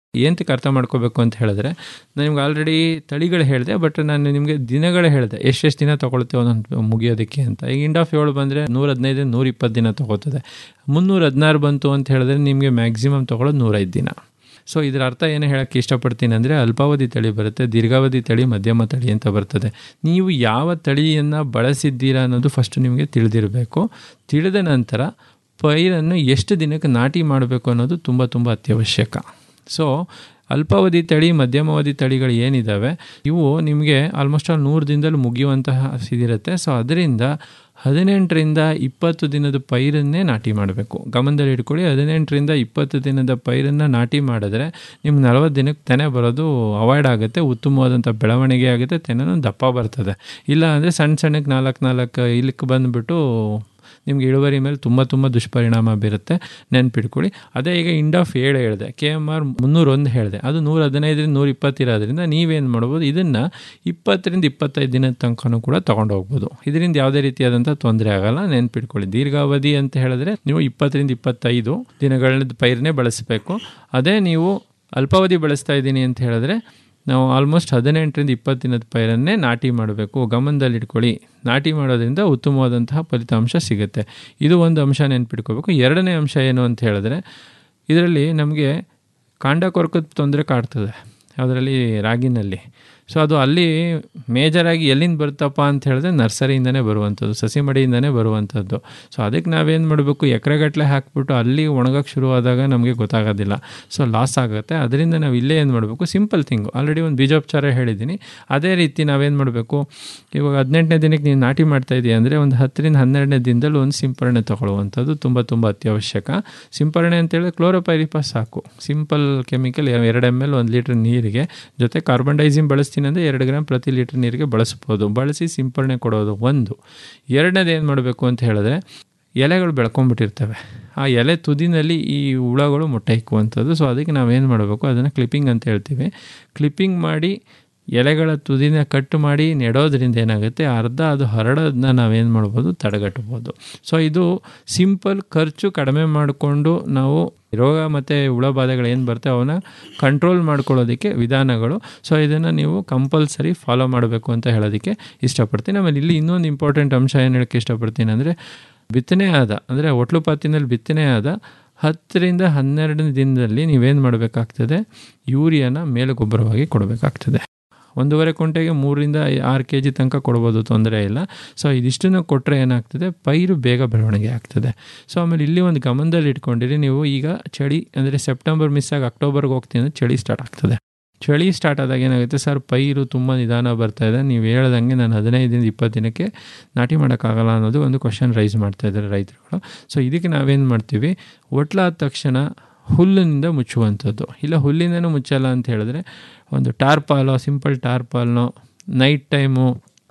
ಏನಕ್ಕೆ ಅರ್ಥ ಮಾಡ್ಕೋಬೇಕು ಅಂತ ಹೇಳಿದ್ರೆ ನಾನು ನಿಮ್ಗೆ ಆಲ್ರೆಡಿ ತಳಿಗಳು ಹೇಳಿದೆ ಬಟ್ ನಾನು ನಿಮಗೆ ದಿನಗಳು ಹೇಳಿದೆ ಎಷ್ಟೆಷ್ಟು ದಿನ ತೊಗೊಳುತ್ತೆ ಒಂದೊಂದು ಮುಗಿಯೋದಕ್ಕೆ ಅಂತ ಈಗ ಇಂಡ್ ಆಫ್ ಏಳು ಬಂದರೆ ನೂರ ಹದಿನೈದು ನೂರ ಇಪ್ಪತ್ತು ದಿನ ತೊಗೋತದೆ ಮುನ್ನೂರ ಹದಿನಾರು ಬಂತು ಅಂತ ಹೇಳಿದ್ರೆ ನಿಮಗೆ ಮ್ಯಾಕ್ಸಿಮಮ್ ತೊಗೊಳೋದು ನೂರೈದು ದಿನ ಸೊ ಇದರ ಅರ್ಥ ಏನು ಹೇಳೋಕ್ಕೆ ಇಷ್ಟಪಡ್ತೀನಿ ಅಂದರೆ ಅಲ್ಪಾವಧಿ ತಳಿ ಬರುತ್ತೆ ದೀರ್ಘಾವಧಿ ತಳಿ ಮಧ್ಯಮ ತಳಿ ಅಂತ ಬರ್ತದೆ ನೀವು ಯಾವ ತಳಿಯನ್ನು ಬಳಸಿದ್ದೀರಾ ಅನ್ನೋದು ಫಸ್ಟ್ ನಿಮಗೆ ತಿಳಿದಿರಬೇಕು ತಿಳಿದ ನಂತರ ಪೈರನ್ನು ಎಷ್ಟು ದಿನಕ್ಕೆ ನಾಟಿ ಮಾಡಬೇಕು ಅನ್ನೋದು ತುಂಬ ತುಂಬ ಅತ್ಯವಶ್ಯಕ ಸೊ ಅಲ್ಪಾವಧಿ ತಳಿ ಮಧ್ಯಮಾವಧಿ ತಳಿಗಳು ಏನಿದ್ದಾವೆ ಇವು ನಿಮಗೆ ಆಲ್ಮೋಸ್ಟ್ ಆಲ್ ನೂರು ದಿನದಲ್ಲಿ ಮುಗಿಯುವಂತಹ ಇದಿರುತ್ತೆ ಸೊ ಅದರಿಂದ ಹದಿನೆಂಟರಿಂದ ಇಪ್ಪತ್ತು ದಿನದ ಪೈರನ್ನೇ ನಾಟಿ ಮಾಡಬೇಕು ಗಮನದಲ್ಲಿ ಇಟ್ಕೊಳ್ಳಿ ಹದಿನೆಂಟರಿಂದ ಇಪ್ಪತ್ತು ದಿನದ ಪೈರನ್ನು ನಾಟಿ ಮಾಡಿದ್ರೆ ನಿಮ್ಗೆ ನಲವತ್ತು ದಿನಕ್ಕೆ ತೆನೆ ಬರೋದು ಅವಾಯ್ಡ್ ಆಗುತ್ತೆ ಉತ್ತಮವಾದಂಥ ಬೆಳವಣಿಗೆ ಆಗುತ್ತೆ ತೆನೆನೂ ದಪ್ಪ ಬರ್ತದೆ ಇಲ್ಲ ಅಂದರೆ ಸಣ್ಣ ಸಣ್ಣಕ್ಕೆ ನಾಲ್ಕು ನಾಲ್ಕು ಇಲ್ಲಕ್ಕೆ ಬಂದುಬಿಟ್ಟು ನಿಮ್ಗೆ ಇಳುವರಿ ಮೇಲೆ ತುಂಬ ತುಂಬ ದುಷ್ಪರಿಣಾಮ ಬೀರುತ್ತೆ ನೆನ್ಪಿಟ್ಕೊಳ್ಳಿ ಅದೇ ಈಗ ಇಂಡ್ ಆಫ್ ಏಳು ಹೇಳಿದೆ ಕೆ ಎಮ್ ಆರ್ ಮುನ್ನೂರೊಂದು ಹೇಳಿದೆ ಅದು ನೂರ ಹದಿನೈದರಿಂದ ನೂರ ಇಪ್ಪತ್ತಿರೋದ್ರಿಂದ ನೀವೇನು ಮಾಡ್ಬೋದು ಇದನ್ನು ಇಪ್ಪತ್ತರಿಂದ ಇಪ್ಪತ್ತೈದು ದಿನದ ತನಕನೂ ಕೂಡ ತೊಗೊಂಡು ಹೋಗ್ಬೋದು ಇದರಿಂದ ಯಾವುದೇ ರೀತಿಯಾದಂಥ ತೊಂದರೆ ಆಗಲ್ಲ ನೆನ್ಪಿಟ್ಕೊಳ್ಳಿ ದೀರ್ಘಾವಧಿ ಅಂತ ಹೇಳಿದ್ರೆ ನೀವು ಇಪ್ಪತ್ತರಿಂದ ಇಪ್ಪತ್ತೈದು ದಿನಗಳ ಪೈರನ್ನೇ ಬಳಸಬೇಕು ಅದೇ ನೀವು ಅಲ್ಪಾವಧಿ ಬಳಸ್ತಾ ಇದ್ದೀನಿ ಅಂತ ಹೇಳಿದ್ರೆ ನಾವು ಆಲ್ಮೋಸ್ಟ್ ಹದಿನೆಂಟರಿಂದ ಇಪ್ಪತ್ತು ದಿನದ ಪೈರನ್ನೇ ನಾಟಿ ಮಾಡಬೇಕು ಗಮನದಲ್ಲಿ ಇಟ್ಕೊಳ್ಳಿ ನಾಟಿ ಮಾಡೋದ್ರಿಂದ ಉತ್ತಮವಾದಂತಹ ಫಲಿತಾಂಶ ಸಿಗುತ್ತೆ ಇದು ಒಂದು ಅಂಶ ನೆನ್ಪಿಟ್ಕೋಬೇಕು ಎರಡನೇ ಅಂಶ ಏನು ಅಂತ ಹೇಳಿದ್ರೆ ಇದರಲ್ಲಿ ನಮಗೆ ಕಾಂಡ ಕೊರಕದ ತೊಂದರೆ ಕಾಡ್ತದೆ ಅದರಲ್ಲಿ ರಾಗಿನಲ್ಲಿ ಸೊ ಅದು ಅಲ್ಲಿ ಮೇಜರಾಗಿ ಎಲ್ಲಿಂದ ಬರುತ್ತಪ್ಪ ಅಂತ ಹೇಳಿದ್ರೆ ನರ್ಸರಿಯಿಂದನೇ ಬರುವಂಥದ್ದು ಸಸಿ ಮಡಿಯಿಂದನೇ ಬರುವಂಥದ್ದು ಸೊ ಅದಕ್ಕೆ ನಾವೇನು ಮಾಡಬೇಕು ಎಕರೆಗಟ್ಟಲೆ ಹಾಕ್ಬಿಟ್ಟು ಅಲ್ಲಿ ಒಣಗಕ್ಕೆ ಶುರುವಾದಾಗ ನಮಗೆ ಗೊತ್ತಾಗೋದಿಲ್ಲ ಸೊ ಲಾಸ್ ಆಗುತ್ತೆ ಅದರಿಂದ ನಾವು ಇಲ್ಲೇ ಏನು ಮಾಡಬೇಕು ಸಿಂಪಲ್ ಥಿಂಗು ಆಲ್ರೆಡಿ ಒಂದು ಬೀಜೋಪಚಾರ ಹೇಳಿದ್ದೀನಿ ಅದೇ ರೀತಿ ನಾವೇನು ಮಾಡಬೇಕು ಇವಾಗ ಹದಿನೆಂಟನೇ ದಿನಕ್ಕೆ ನೀನು ನಾಟಿ ಮಾಡ್ತಾ ಇದೀಯ ಅಂದರೆ ಒಂದು ಹತ್ತರಿಂದ ಹನ್ನೆರಡನೇ ದಿನದಲ್ಲಿ ಒಂದು ಸಿಂಪರಣೆ ತೊಗೊಳ್ಳುವಂಥದ್ದು ತುಂಬ ತುಂಬ ಅತ್ಯವಶ್ಯಕ ಸಿಂಪರಣೆ ಅಂತೇಳಿ ಕ್ಲೋರೋಪೈರಿಪಾಸ್ ಸಾಕು ಸಿಂಪಲ್ ಕೆಮಿಕಲ್ ಎರಡು ಎಮ್ ಎಲ್ ಒಂದು ಲೀಟ್ರ್ ನೀರಿಗೆ ಜೊತೆ ಕಾರ್ಬನ್ ಡೈಸಿಮ್ ಬಳಸ್ತೀನಿ ಅಂದರೆ ಎರಡು ಗ್ರಾಮ್ ಪ್ರತಿ ಲೀಟ್ರ್ ನೀರಿಗೆ ಬಳಸ್ಬೋದು ಬಳಸಿ ಸಿಂಪರಣೆ ಕೊಡೋದು ಒಂದು ಎರಡನೇದು ಏನು ಮಾಡಬೇಕು ಅಂತ ಹೇಳಿದ್ರೆ ಎಲೆಗಳು ಬೆಳ್ಕೊಂಡ್ಬಿಟ್ಟಿರ್ತವೆ ಆ ಎಲೆ ತುದಿನಲ್ಲಿ ಈ ಹುಳಗಳು ಮೊಟ್ಟೆ ಇಕ್ಕುವಂಥದ್ದು ಸೊ ಅದಕ್ಕೆ ನಾವೇನು ಮಾಡಬೇಕು ಅದನ್ನು ಕ್ಲಿಪ್ಪಿಂಗ್ ಅಂತ ಹೇಳ್ತೀವಿ ಕ್ಲಿಪ್ಪಿಂಗ್ ಮಾಡಿ ಎಲೆಗಳ ತುದಿನ ಕಟ್ ಮಾಡಿ ನೆಡೋದ್ರಿಂದ ಏನಾಗುತ್ತೆ ಅರ್ಧ ಅದು ಹರಡೋದನ್ನ ನಾವೇನು ಮಾಡ್ಬೋದು ತಡೆಗಟ್ಬೋದು ಸೊ ಇದು ಸಿಂಪಲ್ ಖರ್ಚು ಕಡಿಮೆ ಮಾಡಿಕೊಂಡು ನಾವು ರೋಗ ಮತ್ತು ಹುಳಬಾಧೆಗಳು ಏನು ಬರ್ತವೆ ಅವನ್ನ ಕಂಟ್ರೋಲ್ ಮಾಡ್ಕೊಳ್ಳೋದಕ್ಕೆ ವಿಧಾನಗಳು ಸೊ ಇದನ್ನು ನೀವು ಕಂಪಲ್ಸರಿ ಫಾಲೋ ಮಾಡಬೇಕು ಅಂತ ಹೇಳೋದಕ್ಕೆ ಇಷ್ಟಪಡ್ತೀನಿ ಆಮೇಲೆ ಇಲ್ಲಿ ಇನ್ನೊಂದು ಇಂಪಾರ್ಟೆಂಟ್ ಅಂಶ ಏನು ಹೇಳೋಕ್ಕೆ ಇಷ್ಟಪಡ್ತೀನಿ ಅಂದರೆ ಬಿತ್ತನೆ ಆದ ಅಂದರೆ ಒಟ್ಲು ಪಾತಿನಲ್ಲಿ ಬಿತ್ತನೆ ಆದ ಹತ್ತರಿಂದ ಹನ್ನೆರಡನೇ ದಿನದಲ್ಲಿ ನೀವೇನು ಮಾಡಬೇಕಾಗ್ತದೆ ಯೂರಿಯಾನ ಮೇಲೆ ಗೊಬ್ಬರವಾಗಿ ಕೊಡಬೇಕಾಗ್ತದೆ ಒಂದೂವರೆ ಕುಂಟೆಗೆ ಮೂರರಿಂದ ಆರು ಕೆ ಜಿ ತನಕ ಕೊಡ್ಬೋದು ತೊಂದರೆ ಇಲ್ಲ ಸೊ ಇದಿಷ್ಟನ್ನು ಕೊಟ್ಟರೆ ಏನಾಗ್ತದೆ ಪೈರು ಬೇಗ ಬೆಳವಣಿಗೆ ಆಗ್ತದೆ ಸೊ ಆಮೇಲೆ ಇಲ್ಲಿ ಒಂದು ಗಮನದಲ್ಲಿ ಇಟ್ಕೊಂಡಿರಿ ನೀವು ಈಗ ಚಳಿ ಅಂದರೆ ಸೆಪ್ಟೆಂಬರ್ ಮಿಸ್ ಆಗಿ ಅಕ್ಟೋಬರ್ಗೆ ಹೋಗ್ತೀನಿ ಅಂದರೆ ಚಳಿ ಸ್ಟಾರ್ಟ್ ಆಗ್ತದೆ ಚಳಿ ಸ್ಟಾರ್ಟ್ ಆದಾಗ ಏನಾಗುತ್ತೆ ಸರ್ ಪೈರು ತುಂಬ ನಿಧಾನ ಬರ್ತಾ ಇದೆ ನೀವು ಹೇಳ್ದಂಗೆ ನಾನು ಹದಿನೈದರಿಂದ ಇಪ್ಪತ್ತು ದಿನಕ್ಕೆ ನಾಟಿ ಮಾಡೋಕ್ಕಾಗಲ್ಲ ಅನ್ನೋದು ಒಂದು ಕ್ವಶನ್ ರೈಸ್ ಮಾಡ್ತಾ ಇದ್ದಾರೆ ರೈತರುಗಳು ಸೊ ಇದಕ್ಕೆ ನಾವೇನು ಮಾಡ್ತೀವಿ ಒಟ್ಲಾದ ತಕ್ಷಣ ಹುಲ್ಲಿನಿಂದ ಮುಚ್ಚುವಂಥದ್ದು ಇಲ್ಲ ಹುಲ್ಲಿಂದನೂ ಮುಚ್ಚಲ್ಲ ಅಂತ ಹೇಳಿದ್ರೆ ಒಂದು ಟಾರ್ಪಾಲೋ ಸಿಂಪಲ್ ಟಾರ್ಪಾಲ್ನೋ ನೈಟ್ ಟೈಮು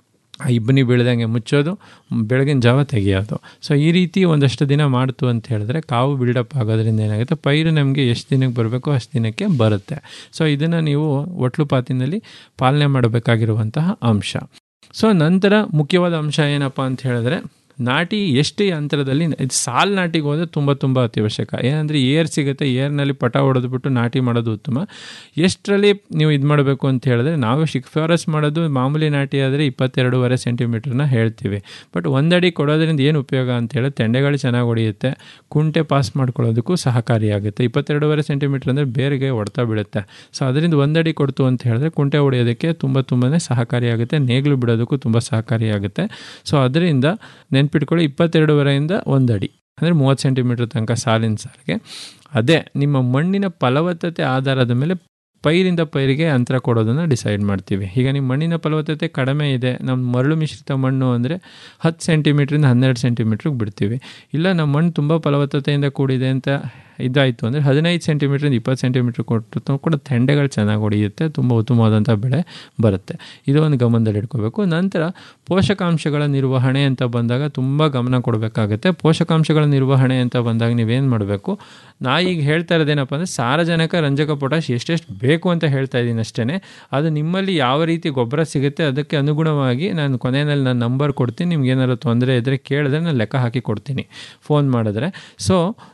ಇಬ್ಬನಿ ಬೀಳ್ದಂಗೆ ಮುಚ್ಚೋದು ಬೆಳಗಿನ ಜಾವ ತೆಗೆಯೋದು ಸೊ ಈ ರೀತಿ ಒಂದಷ್ಟು ದಿನ ಮಾಡ್ತು ಅಂತ ಹೇಳಿದ್ರೆ ಕಾವು ಬಿಲ್ಡಪ್ ಆಗೋದ್ರಿಂದ ಏನಾಗುತ್ತೆ ಪೈರು ನಮಗೆ ಎಷ್ಟು ದಿನಕ್ಕೆ ಬರಬೇಕು ಅಷ್ಟು ದಿನಕ್ಕೆ ಬರುತ್ತೆ ಸೊ ಇದನ್ನು ನೀವು ಒಟ್ಲು ಪಾತಿನಲ್ಲಿ ಪಾಲನೆ ಮಾಡಬೇಕಾಗಿರುವಂತಹ ಅಂಶ ಸೊ ನಂತರ ಮುಖ್ಯವಾದ ಅಂಶ ಏನಪ್ಪ ಅಂತ ಹೇಳಿದ್ರೆ ನಾಟಿ ಎಷ್ಟು ಅಂತರದಲ್ಲಿ ಇದು ಸಾಲು ನಾಟಿಗೆ ಹೋದರೆ ತುಂಬ ತುಂಬ ಅತ್ಯವಶ್ಯಕ ಏನಂದರೆ ಏರ್ ಸಿಗುತ್ತೆ ಏರ್ನಲ್ಲಿ ಪಟ ಹೊಡೆದ್ಬಿಟ್ಟು ನಾಟಿ ಮಾಡೋದು ಉತ್ತಮ ಎಷ್ಟರಲ್ಲಿ ನೀವು ಇದು ಮಾಡಬೇಕು ಅಂತ ಹೇಳಿದ್ರೆ ನಾವು ಶಿಕ್ಫಾರಸ್ ಮಾಡೋದು ಮಾಮೂಲಿ ನಾಟಿ ಆದರೆ ಇಪ್ಪತ್ತೆರಡೂವರೆ ಸೆಂಟಿಮೀಟ್ರನ್ನ ಹೇಳ್ತೀವಿ ಬಟ್ ಒಂದಡಿ ಕೊಡೋದ್ರಿಂದ ಏನು ಉಪಯೋಗ ಅಂತ ಹೇಳಿದ್ರೆ ತೆಂಡೆಗಳು ಚೆನ್ನಾಗಿ ಹೊಡೆಯುತ್ತೆ ಕುಂಟೆ ಪಾಸ್ ಮಾಡ್ಕೊಳ್ಳೋದಕ್ಕೂ ಸಹಕಾರಿಯಾಗುತ್ತೆ ಇಪ್ಪತ್ತೆರಡೂವರೆ ಸೆಂಟಿಮೀಟ್ರ್ ಅಂದರೆ ಬೇರೆಗೆ ಹೊಡ್ತಾ ಬೀಳುತ್ತೆ ಸೊ ಅದರಿಂದ ಒಂದಡಿ ಕೊಡ್ತು ಅಂತ ಹೇಳಿದ್ರೆ ಕುಂಟೆ ಹೊಡೆಯೋದಕ್ಕೆ ತುಂಬ ತುಂಬಾ ಸಹಕಾರಿಯಾಗುತ್ತೆ ನೇಗ್ಲು ಬಿಡೋದಕ್ಕೂ ತುಂಬ ಸಹಕಾರಿಯಾಗುತ್ತೆ ಸೊ ಅದರಿಂದ ನೆನ್ಪಿಟ್ಕೊಳ್ಳಿ ಇಪ್ಪತ್ತೆರಡುವರೆಯಿಂದ ಒಂದು ಅಡಿ ಅಂದರೆ ಮೂವತ್ತು ಸೆಂಟಿಮೀಟ್ರ್ ತನಕ ಸಾಲಿನ ಸಾಲಿಗೆ ಅದೇ ನಿಮ್ಮ ಮಣ್ಣಿನ ಫಲವತ್ತತೆ ಆಧಾರದ ಮೇಲೆ ಪೈರಿಂದ ಪೈರಿಗೆ ಅಂತರ ಕೊಡೋದನ್ನು ಡಿಸೈಡ್ ಮಾಡ್ತೀವಿ ಈಗ ನಿಮ್ಮ ಮಣ್ಣಿನ ಫಲವತ್ತತೆ ಕಡಿಮೆ ಇದೆ ನಮ್ಮ ಮರಳು ಮಿಶ್ರಿತ ಮಣ್ಣು ಅಂದರೆ ಹತ್ತು ಸೆಂಟಿಮೀಟ್ರಿಂದ ಹನ್ನೆರಡು ಸೆಂಟಿಮೀಟ್ರಿಗೆ ಬಿಡ್ತೀವಿ ಇಲ್ಲ ನಮ್ಮ ಮಣ್ಣು ತುಂಬ ಫಲವತ್ತತೆಯಿಂದ ಕೂಡಿದೆ ಅಂತ ಇದಾಯಿತು ಅಂದರೆ ಹದಿನೈದು ಸೆಂಟಿಮೀಟ್ರಿಂದ ಇಪ್ಪತ್ತು ಸೆಂಟಿಮೀಟ್ರ್ ಕೊಟ್ಟು ಕೂಡ ತೆಂಡೆಗಳು ಚೆನ್ನಾಗಿ ಹೊಡೆಯುತ್ತೆ ತುಂಬ ಉತ್ತಮವಾದಂಥ ಬೆಳೆ ಬರುತ್ತೆ ಇದು ಒಂದು ಗಮನದಲ್ಲಿ ಇಟ್ಕೋಬೇಕು ನಂತರ ಪೋಷಕಾಂಶಗಳ ನಿರ್ವಹಣೆ ಅಂತ ಬಂದಾಗ ತುಂಬ ಗಮನ ಕೊಡಬೇಕಾಗುತ್ತೆ ಪೋಷಕಾಂಶಗಳ ನಿರ್ವಹಣೆ ಅಂತ ಬಂದಾಗ ನೀವೇನು ಮಾಡಬೇಕು ನಾ ಈಗ ಹೇಳ್ತಾ ಇರೋದೇನಪ್ಪ ಅಂದರೆ ಸಾರಜನಕ ರಂಜಕ ಪೊಟಾಶ್ ಎಷ್ಟೆಷ್ಟು ಬೇಕು ಅಂತ ಹೇಳ್ತಾ ಇದ್ದೀನಿ ಅಷ್ಟೇ ಅದು ನಿಮ್ಮಲ್ಲಿ ಯಾವ ರೀತಿ ಗೊಬ್ಬರ ಸಿಗುತ್ತೆ ಅದಕ್ಕೆ ಅನುಗುಣವಾಗಿ ನಾನು ಕೊನೆಯಲ್ಲಿ ನಾನು ನಂಬರ್ ಕೊಡ್ತೀನಿ ನಿಮ್ಗೆ ಏನಾದ್ರು ತೊಂದರೆ ಇದ್ದರೆ ಕೇಳಿದ್ರೆ ನಾನು ಲೆಕ್ಕ ಹಾಕಿ ಕೊಡ್ತೀನಿ ಫೋನ್ ಮಾಡಿದ್ರೆ ಸೊ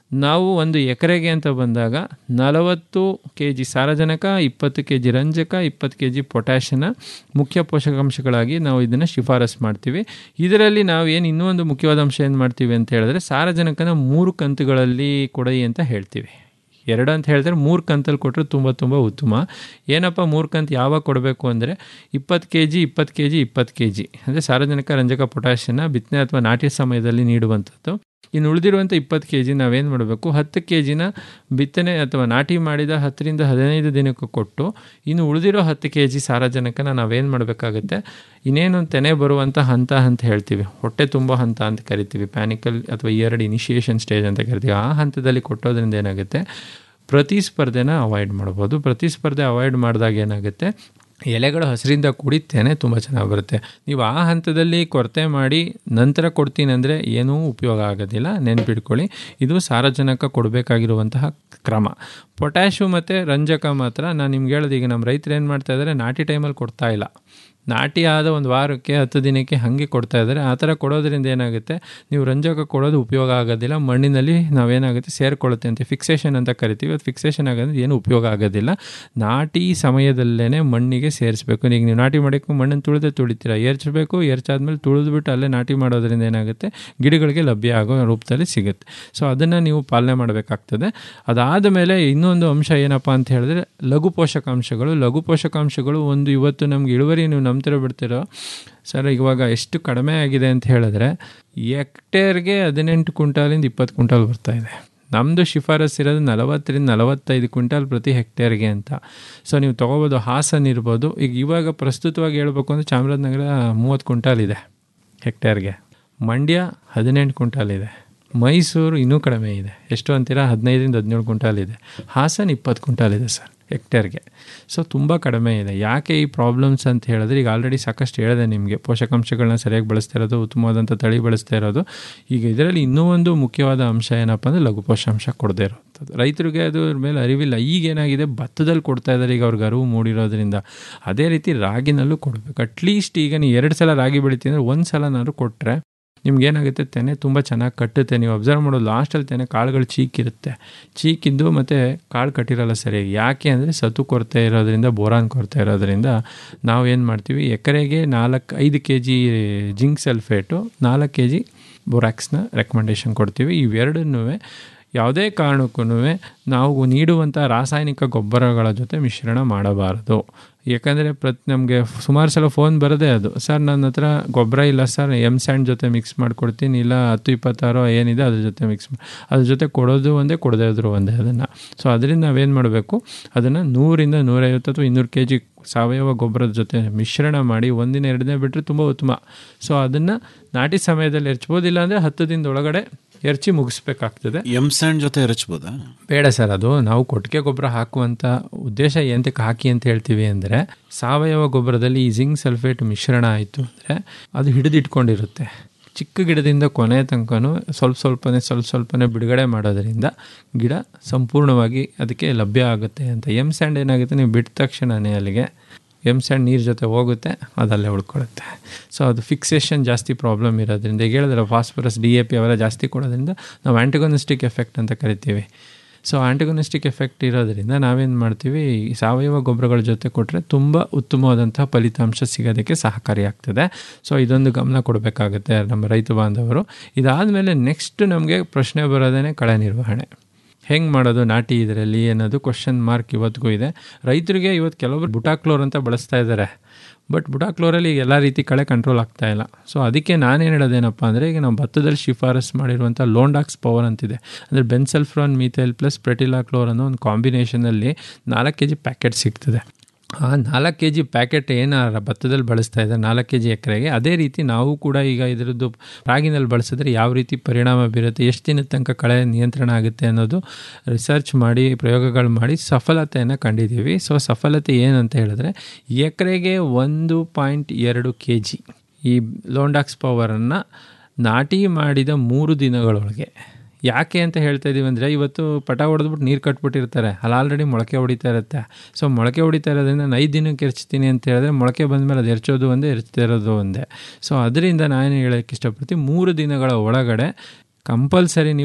ನಾವು ಒಂದು ಎಕರೆಗೆ ಅಂತ ಬಂದಾಗ ನಲವತ್ತು ಕೆ ಜಿ ಸಾರಜನಕ ಇಪ್ಪತ್ತು ಕೆ ಜಿ ರಂಜಕ ಇಪ್ಪತ್ತು ಕೆ ಜಿ ಪೊಟ್ಯಾಷನ ಮುಖ್ಯ ಪೋಷಕಾಂಶಗಳಾಗಿ ನಾವು ಇದನ್ನು ಶಿಫಾರಸು ಮಾಡ್ತೀವಿ ಇದರಲ್ಲಿ ನಾವು ಏನು ಇನ್ನೂ ಒಂದು ಮುಖ್ಯವಾದ ಅಂಶ ಏನು ಮಾಡ್ತೀವಿ ಅಂತ ಹೇಳಿದ್ರೆ ಸಾರಜನಕನ ಮೂರು ಕಂತುಗಳಲ್ಲಿ ಕೊಡಿ ಅಂತ ಹೇಳ್ತೀವಿ ಎರಡು ಅಂತ ಹೇಳಿದ್ರೆ ಮೂರು ಕಂತಲ್ಲಿ ಕೊಟ್ಟರೆ ತುಂಬ ತುಂಬ ಉತ್ತಮ ಏನಪ್ಪ ಮೂರು ಕಂತು ಯಾವಾಗ ಕೊಡಬೇಕು ಅಂದರೆ ಇಪ್ಪತ್ತು ಕೆ ಜಿ ಇಪ್ಪತ್ತು ಕೆ ಜಿ ಇಪ್ಪತ್ತು ಕೆ ಜಿ ಅಂದರೆ ಸಾರಜನಕ ರಂಜಕ ಪೊಟ್ಯಾಷಿಯನ್ನ ಬಿತ್ತನೆ ಅಥವಾ ನಾಟಿ ಸಮಯದಲ್ಲಿ ನೀಡುವಂಥದ್ದು ಇನ್ನು ಉಳಿದಿರುವಂಥ ಇಪ್ಪತ್ತು ಕೆ ಜಿ ನಾವೇನು ಮಾಡಬೇಕು ಹತ್ತು ಕೆ ಜಿನ ಬಿತ್ತನೆ ಅಥವಾ ನಾಟಿ ಮಾಡಿದ ಹತ್ತರಿಂದ ಹದಿನೈದು ದಿನಕ್ಕೆ ಕೊಟ್ಟು ಇನ್ನು ಉಳಿದಿರೋ ಹತ್ತು ಕೆ ಜಿ ಸಾರಜನಕನ ನಾವೇನು ಮಾಡಬೇಕಾಗತ್ತೆ ಇನ್ನೇನು ತೆನೆ ಬರುವಂಥ ಹಂತ ಅಂತ ಹೇಳ್ತೀವಿ ಹೊಟ್ಟೆ ತುಂಬ ಹಂತ ಅಂತ ಕರಿತೀವಿ ಪ್ಯಾನಿಕಲ್ ಅಥವಾ ಎರಡು ಇನಿಷಿಯೇಷನ್ ಸ್ಟೇಜ್ ಅಂತ ಕರಿತೀವಿ ಆ ಹಂತದಲ್ಲಿ ಕೊಟ್ಟೋದ್ರಿಂದ ಏನಾಗುತ್ತೆ ಪ್ರತಿಸ್ಪರ್ಧೆನ ಅವಾಯ್ಡ್ ಮಾಡ್ಬೋದು ಪ್ರತಿಸ್ಪರ್ಧೆ ಅವಾಯ್ಡ್ ಮಾಡಿದಾಗ ಏನಾಗುತ್ತೆ ಎಲೆಗಳು ಹಸಿರಿಂದ ಕೂಡಿ ತೆನೆ ತುಂಬ ಚೆನ್ನಾಗಿ ಬರುತ್ತೆ ನೀವು ಆ ಹಂತದಲ್ಲಿ ಕೊರತೆ ಮಾಡಿ ನಂತರ ಕೊಡ್ತೀನಿ ಅಂದರೆ ಏನೂ ಉಪಯೋಗ ಆಗೋದಿಲ್ಲ ನೆನ್ಪಿಟ್ಕೊಳ್ಳಿ ಇದು ಸಾರಜನಕ ಕೊಡಬೇಕಾಗಿರುವಂತಹ ಕ್ರಮ ಪೊಟ್ಯಾಶು ಮತ್ತು ರಂಜಕ ಮಾತ್ರ ನಾನು ನಿಮ್ಗೆ ಹೇಳೋದು ಈಗ ನಮ್ಮ ರೈತರು ಏನು ಮಾಡ್ತಾ ಇದ್ದಾರೆ ನಾಟಿ ಟೈಮಲ್ಲಿ ಕೊಡ್ತಾ ಇಲ್ಲ ನಾಟಿ ಆದ ಒಂದು ವಾರಕ್ಕೆ ಹತ್ತು ದಿನಕ್ಕೆ ಹಾಗೆ ಕೊಡ್ತಾ ಇದ್ದಾರೆ ಆ ಥರ ಕೊಡೋದ್ರಿಂದ ಏನಾಗುತ್ತೆ ನೀವು ರಂಜಕ ಕೊಡೋದು ಉಪಯೋಗ ಆಗೋದಿಲ್ಲ ಮಣ್ಣಿನಲ್ಲಿ ನಾವೇನಾಗುತ್ತೆ ಸೇರಿಕೊಳ್ಳುತ್ತೆ ಅಂತ ಫಿಕ್ಸೇಷನ್ ಅಂತ ಕರಿತೀವಿ ಅದು ಫಿಕ್ಸೇಷನ್ ಆಗೋದ್ರೆ ಏನು ಉಪಯೋಗ ಆಗೋದಿಲ್ಲ ನಾಟಿ ಸಮಯದಲ್ಲೇ ಮಣ್ಣಿಗೆ ಸೇರಿಸ್ಬೇಕು ಈಗ ನೀವು ನಾಟಿ ಮಾಡೋಕ್ಕೆ ಮಣ್ಣನ್ನು ತುಳಿದೇ ತುಳಿತೀರ ಏರ್ಚಬೇಕು ಏರ್ಚಾದ್ಮೇಲೆ ತುಳಿದ್ಬಿಟ್ಟು ಅಲ್ಲೇ ನಾಟಿ ಮಾಡೋದ್ರಿಂದ ಏನಾಗುತ್ತೆ ಗಿಡಗಳಿಗೆ ಲಭ್ಯ ಆಗೋ ರೂಪದಲ್ಲಿ ಸಿಗುತ್ತೆ ಸೊ ಅದನ್ನು ನೀವು ಪಾಲನೆ ಮಾಡಬೇಕಾಗ್ತದೆ ಅದಾದ ಮೇಲೆ ಇನ್ನೊಂದು ಅಂಶ ಏನಪ್ಪ ಅಂತ ಹೇಳಿದ್ರೆ ಲಘು ಪೋಷಕಾಂಶಗಳು ಲಘು ಪೋಷಕಾಂಶಗಳು ಒಂದು ಇವತ್ತು ನಮ್ಗೆ ಇಳುವರಿ ನೀವು ನಂಬ್ತಿರೋ ಬಿಡ್ತಿರೋ ಸರ್ ಇವಾಗ ಎಷ್ಟು ಕಡಿಮೆ ಆಗಿದೆ ಅಂತ ಹೇಳಿದ್ರೆ ಎಕ್ಟೇರ್ಗೆ ಹದಿನೆಂಟು ಕ್ವಿಂಟಾಲಿಂದ ಇಪ್ಪತ್ತು ಕ್ವಿಂಟಾಲ್ ಬರ್ತಾ ಇದೆ ನಮ್ಮದು ಶಿಫಾರಸ್ ಇರೋದು ನಲವತ್ತರಿಂದ ನಲವತ್ತೈದು ಕ್ವಿಂಟಾಲ್ ಪ್ರತಿ ಹೆಕ್ಟೇರ್ಗೆ ಅಂತ ಸೊ ನೀವು ತೊಗೋಬೋದು ಹಾಸನ್ ಇರ್ಬೋದು ಈಗ ಇವಾಗ ಪ್ರಸ್ತುತವಾಗಿ ಹೇಳ್ಬೇಕು ಅಂದರೆ ಚಾಮರಾಜನಗರ ಮೂವತ್ತು ಕ್ವಿಂಟಾಲ್ ಇದೆ ಹೆಕ್ಟೇರ್ಗೆ ಮಂಡ್ಯ ಹದಿನೆಂಟು ಕ್ವಿಂಟಾಲ್ ಇದೆ ಮೈಸೂರು ಇನ್ನೂ ಕಡಿಮೆ ಇದೆ ಎಷ್ಟು ಅಂತೀರಾ ಹದಿನೈದರಿಂದ ಹದಿನೇಳು ಕ್ವಿಂಟಾಲ್ ಇದೆ ಹಾಸನ್ ಇಪ್ಪತ್ತು ಕ್ವಿಂಟಾಲ್ ಇದೆ ಸರ್ ಹೆಕ್ಟೇರ್ಗೆ ಸೊ ತುಂಬ ಕಡಿಮೆ ಇದೆ ಯಾಕೆ ಈ ಪ್ರಾಬ್ಲಮ್ಸ್ ಅಂತ ಹೇಳಿದ್ರೆ ಈಗ ಆಲ್ರೆಡಿ ಸಾಕಷ್ಟು ಹೇಳಿದೆ ನಿಮಗೆ ಪೋಷಕಾಂಶಗಳನ್ನ ಸರಿಯಾಗಿ ಬಳಸ್ತಾ ಇರೋದು ಉತ್ತಮವಾದಂಥ ತಳಿ ಬಳಸ್ತಾ ಇರೋದು ಈಗ ಇದರಲ್ಲಿ ಇನ್ನೂ ಒಂದು ಮುಖ್ಯವಾದ ಅಂಶ ಏನಪ್ಪ ಅಂದರೆ ಲಘು ಪೋಷಾಂಶ ಕೊಡದೇ ಇರೋವಂಥದ್ದು ರೈತರಿಗೆ ಅದು ಮೇಲೆ ಅರಿವಿಲ್ಲ ಈಗೇನಾಗಿದೆ ಭತ್ತದಲ್ಲಿ ಕೊಡ್ತಾ ಇದ್ದಾರೆ ಈಗ ಅವ್ರಿಗೆ ಅರಿವು ಮೂಡಿರೋದ್ರಿಂದ ಅದೇ ರೀತಿ ರಾಗಿನಲ್ಲೂ ಕೊಡಬೇಕು ಅಟ್ಲೀಸ್ಟ್ ಈಗ ನೀವು ಎರಡು ಸಲ ರಾಗಿ ಬೆಳಿತೀನಿ ಅಂದರೆ ಒಂದು ಸಲನಾದ್ರು ಕೊಟ್ಟರೆ ನಿಮ್ಗೆ ಏನಾಗುತ್ತೆ ತೆನೆ ತುಂಬ ಚೆನ್ನಾಗಿ ಕಟ್ಟುತ್ತೆ ನೀವು ಅಬ್ಸರ್ವ್ ಮಾಡೋದು ಲಾಸ್ಟಲ್ಲಿ ತೆನೆ ಕಾಳುಗಳು ಚೀಕಿರುತ್ತೆ ಚೀಕಿದ್ದು ಮತ್ತು ಕಾಳು ಕಟ್ಟಿರಲ್ಲ ಸರಿಯಾಗಿ ಯಾಕೆ ಅಂದರೆ ಸತು ಕೊರತೆ ಇರೋದ್ರಿಂದ ಬೋರಾನ್ ಕೊರತೆ ಇರೋದ್ರಿಂದ ನಾವು ಏನು ಮಾಡ್ತೀವಿ ಎಕರೆಗೆ ನಾಲ್ಕು ಐದು ಕೆ ಜಿ ಜಿಂಕ್ ಸಲ್ಫೇಟು ನಾಲ್ಕು ಕೆ ಜಿ ಬೋರಾಕ್ಸ್ನ ರೆಕಮೆಂಡೇಷನ್ ಕೊಡ್ತೀವಿ ಇವೆರಡನ್ನೂ ಯಾವುದೇ ಕಾರಣಕ್ಕೂ ನಾವು ನೀಡುವಂಥ ರಾಸಾಯನಿಕ ಗೊಬ್ಬರಗಳ ಜೊತೆ ಮಿಶ್ರಣ ಮಾಡಬಾರದು ಯಾಕಂದರೆ ಪ್ರತಿ ನಮಗೆ ಸುಮಾರು ಸಲ ಫೋನ್ ಬರೋದೇ ಅದು ಸರ್ ನನ್ನ ಹತ್ರ ಗೊಬ್ಬರ ಇಲ್ಲ ಸರ್ ಎಮ್ ಸ್ಯಾಂಡ್ ಜೊತೆ ಮಿಕ್ಸ್ ಮಾಡಿಕೊಡ್ತೀನಿ ಇಲ್ಲ ಹತ್ತು ಇಪ್ಪತ್ತಾರು ಏನಿದೆ ಅದ್ರ ಜೊತೆ ಮಿಕ್ಸ್ ಅದ್ರ ಜೊತೆ ಕೊಡೋದು ಒಂದೇ ಕೊಡದೇ ಇದ್ರು ಒಂದೇ ಅದನ್ನು ಸೊ ಅದರಿಂದ ನಾವೇನು ಮಾಡಬೇಕು ಅದನ್ನು ನೂರಿಂದ ನೂರೈವತ್ತು ಅಥವಾ ಇನ್ನೂರು ಕೆ ಜಿ ಸಾವಯವ ಗೊಬ್ಬರದ ಜೊತೆ ಮಿಶ್ರಣ ಮಾಡಿ ಒಂದಿನ ಎರಡು ದಿನ ಬಿಟ್ಟರೆ ತುಂಬ ಉತ್ತಮ ಸೊ ಅದನ್ನು ನಾಟಿ ಸಮಯದಲ್ಲಿ ಹೆರ್ಚ್ಬೋದಿಲ್ಲ ಅಂದರೆ ಹತ್ತು ದಿನದ ಒಳಗಡೆ ಎರಚಿ ಮುಗಿಸ್ಬೇಕಾಗ್ತದೆ ಎಮ್ ಸ್ಯಾಂಡ್ ಜೊತೆ ಎರಚ್ಬೋದಾ ಬೇಡ ಸರ್ ಅದು ನಾವು ಕೊಟ್ಟಿಗೆ ಗೊಬ್ಬರ ಹಾಕುವಂಥ ಉದ್ದೇಶ ಎಂತಕ್ಕೆ ಹಾಕಿ ಅಂತ ಹೇಳ್ತೀವಿ ಅಂದರೆ ಸಾವಯವ ಗೊಬ್ಬರದಲ್ಲಿ ಈ ಜಿಂಕ್ ಸಲ್ಫೇಟ್ ಮಿಶ್ರಣ ಆಯಿತು ಅಂದರೆ ಅದು ಹಿಡಿದಿಟ್ಕೊಂಡಿರುತ್ತೆ ಚಿಕ್ಕ ಗಿಡದಿಂದ ಕೊನೆಯ ತನಕನೂ ಸ್ವಲ್ಪ ಸ್ವಲ್ಪನೇ ಸ್ವಲ್ಪ ಸ್ವಲ್ಪನೇ ಬಿಡುಗಡೆ ಮಾಡೋದರಿಂದ ಗಿಡ ಸಂಪೂರ್ಣವಾಗಿ ಅದಕ್ಕೆ ಲಭ್ಯ ಆಗುತ್ತೆ ಅಂತ ಎಮ್ ಸ್ಯಾಂಡ್ ಏನಾಗುತ್ತೆ ನೀವು ಬಿಟ್ಟ ತಕ್ಷಣವೇ ಅಲ್ಲಿಗೆ ಎಮ್ ಸ್ಯಾಂಡ್ ನೀರು ಜೊತೆ ಹೋಗುತ್ತೆ ಅದಲ್ಲೇ ಉಳ್ಕೊಳ್ಳುತ್ತೆ ಸೊ ಅದು ಫಿಕ್ಸೇಷನ್ ಜಾಸ್ತಿ ಪ್ರಾಬ್ಲಮ್ ಇರೋದ್ರಿಂದ ಈಗ ಹೇಳಿದ್ರೆ ಫಾಸ್ಫರಸ್ ಡಿ ಎ ಪಿ ಅವೆಲ್ಲ ಜಾಸ್ತಿ ಕೊಡೋದ್ರಿಂದ ನಾವು ಆ್ಯಂಟಿಗೋನಿಸ್ಟಿಕ್ ಎಫೆಕ್ಟ್ ಅಂತ ಕರಿತೀವಿ ಸೊ ಆ್ಯಂಟಿಗೋನಿಸ್ಟಿಕ್ ಎಫೆಕ್ಟ್ ಇರೋದ್ರಿಂದ ನಾವೇನು ಮಾಡ್ತೀವಿ ಸಾವಯವ ಗೊಬ್ಬರಗಳ ಜೊತೆ ಕೊಟ್ಟರೆ ತುಂಬ ಉತ್ತಮವಾದಂಥ ಫಲಿತಾಂಶ ಸಿಗೋದಕ್ಕೆ ಸಹಕಾರಿಯಾಗ್ತದೆ ಸೊ ಇದೊಂದು ಗಮನ ಕೊಡಬೇಕಾಗುತ್ತೆ ನಮ್ಮ ರೈತ ಬಾಂಧವರು ಇದಾದಮೇಲೆ ನೆಕ್ಸ್ಟ್ ನಮಗೆ ಪ್ರಶ್ನೆ ಬರೋದೇ ಕಳೆ ನಿರ್ವಹಣೆ ಹೆಂಗೆ ಮಾಡೋದು ನಾಟಿ ಇದರಲ್ಲಿ ಅನ್ನೋದು ಕ್ವಶನ್ ಮಾರ್ಕ್ ಇವತ್ತಿಗೂ ಇದೆ ರೈತರಿಗೆ ಇವತ್ತು ಕೆಲವೊಬ್ರು ಬುಟಾಕ್ಲೋರ್ ಅಂತ ಬಳಸ್ತಾ ಇದ್ದಾರೆ ಬಟ್ ಬುಟಾಕ್ಲೋರಲ್ಲಿ ಈಗ ಎಲ್ಲ ರೀತಿ ಕಳೆ ಕಂಟ್ರೋಲ್ ಆಗ್ತಾ ಇಲ್ಲ ಸೊ ಅದಕ್ಕೆ ನಾನೇನು ಹೇಳೋದೇನಪ್ಪ ಅಂದರೆ ಈಗ ನಾವು ಭತ್ತದಲ್ಲಿ ಶಿಫಾರಸ್ ಮಾಡಿರುವಂಥ ಲೋಂಡಾಕ್ಸ್ ಪವರ್ ಅಂತಿದೆ ಅಂದರೆ ಬೆನ್ಸಲ್ಫ್ರಾನ್ ಮೀಥೈಲ್ ಪ್ಲಸ್ ಪ್ರೆಟಿಲಾಕ್ಲೋರ್ ಅನ್ನೋ ಒಂದು ಕಾಂಬಿನೇಷನಲ್ಲಿ ನಾಲ್ಕು ಕೆ ಜಿ ಪ್ಯಾಕೆಟ್ ಸಿಗ್ತದೆ ಆ ನಾಲ್ಕು ಕೆ ಜಿ ಪ್ಯಾಕೆಟ್ ಏನು ಭತ್ತದಲ್ಲಿ ಬಳಸ್ತಾ ಇದ್ದಾರೆ ನಾಲ್ಕು ಕೆ ಜಿ ಎಕರೆಗೆ ಅದೇ ರೀತಿ ನಾವು ಕೂಡ ಈಗ ಇದರದ್ದು ರಾಗಿನಲ್ಲಿ ಬಳಸಿದ್ರೆ ಯಾವ ರೀತಿ ಪರಿಣಾಮ ಬೀರುತ್ತೆ ಎಷ್ಟು ದಿನದ ತನಕ ಕಳೆ ನಿಯಂತ್ರಣ ಆಗುತ್ತೆ ಅನ್ನೋದು ರಿಸರ್ಚ್ ಮಾಡಿ ಪ್ರಯೋಗಗಳು ಮಾಡಿ ಸಫಲತೆಯನ್ನು ಕಂಡಿದ್ದೀವಿ ಸೊ ಸಫಲತೆ ಏನಂತ ಹೇಳಿದ್ರೆ ಎಕರೆಗೆ ಒಂದು ಪಾಯಿಂಟ್ ಎರಡು ಕೆ ಜಿ ಈ ಲೋಂಡಾಕ್ಸ್ ಪವರನ್ನು ನಾಟಿ ಮಾಡಿದ ಮೂರು ದಿನಗಳೊಳಗೆ ಯಾಕೆ ಅಂತ ಹೇಳ್ತಾ ಇದೀವಿ ಅಂದರೆ ಇವತ್ತು ಪಟ ಹೊಡೆದ್ಬಿಟ್ಟು ನೀರು ಕಟ್ಬಿಟ್ಟಿರ್ತಾರೆ ಅಲ್ಲಿ ಆಲ್ರೆಡಿ ಮೊಳಕೆ ಹೊಡಿತಾ ಇರುತ್ತೆ ಸೊ ಮೊಳಕೆ ಹೊಡಿತಾ ಇರೋದ್ರಿಂದ ನಾನು ಐದು ದಿನಕ್ಕೆ ಎರ್ಚ್ತೀನಿ ಅಂತ ಹೇಳಿದ್ರೆ ಮೊಳಕೆ ಬಂದಮೇಲೆ ಅದು ಎರ್ಚೋದು ಒಂದೇ ಎರ್ಚ್ತಾ ಇರೋದು ಒಂದೇ ಸೊ ಅದರಿಂದ ನಾನು ಹೇಳೋಕ್ಕೆ ಇಷ್ಟಪಡ್ತೀನಿ ಮೂರು ದಿನಗಳ ಒಳಗಡೆ ಕಂಪಲ್ಸರಿ ನೀವು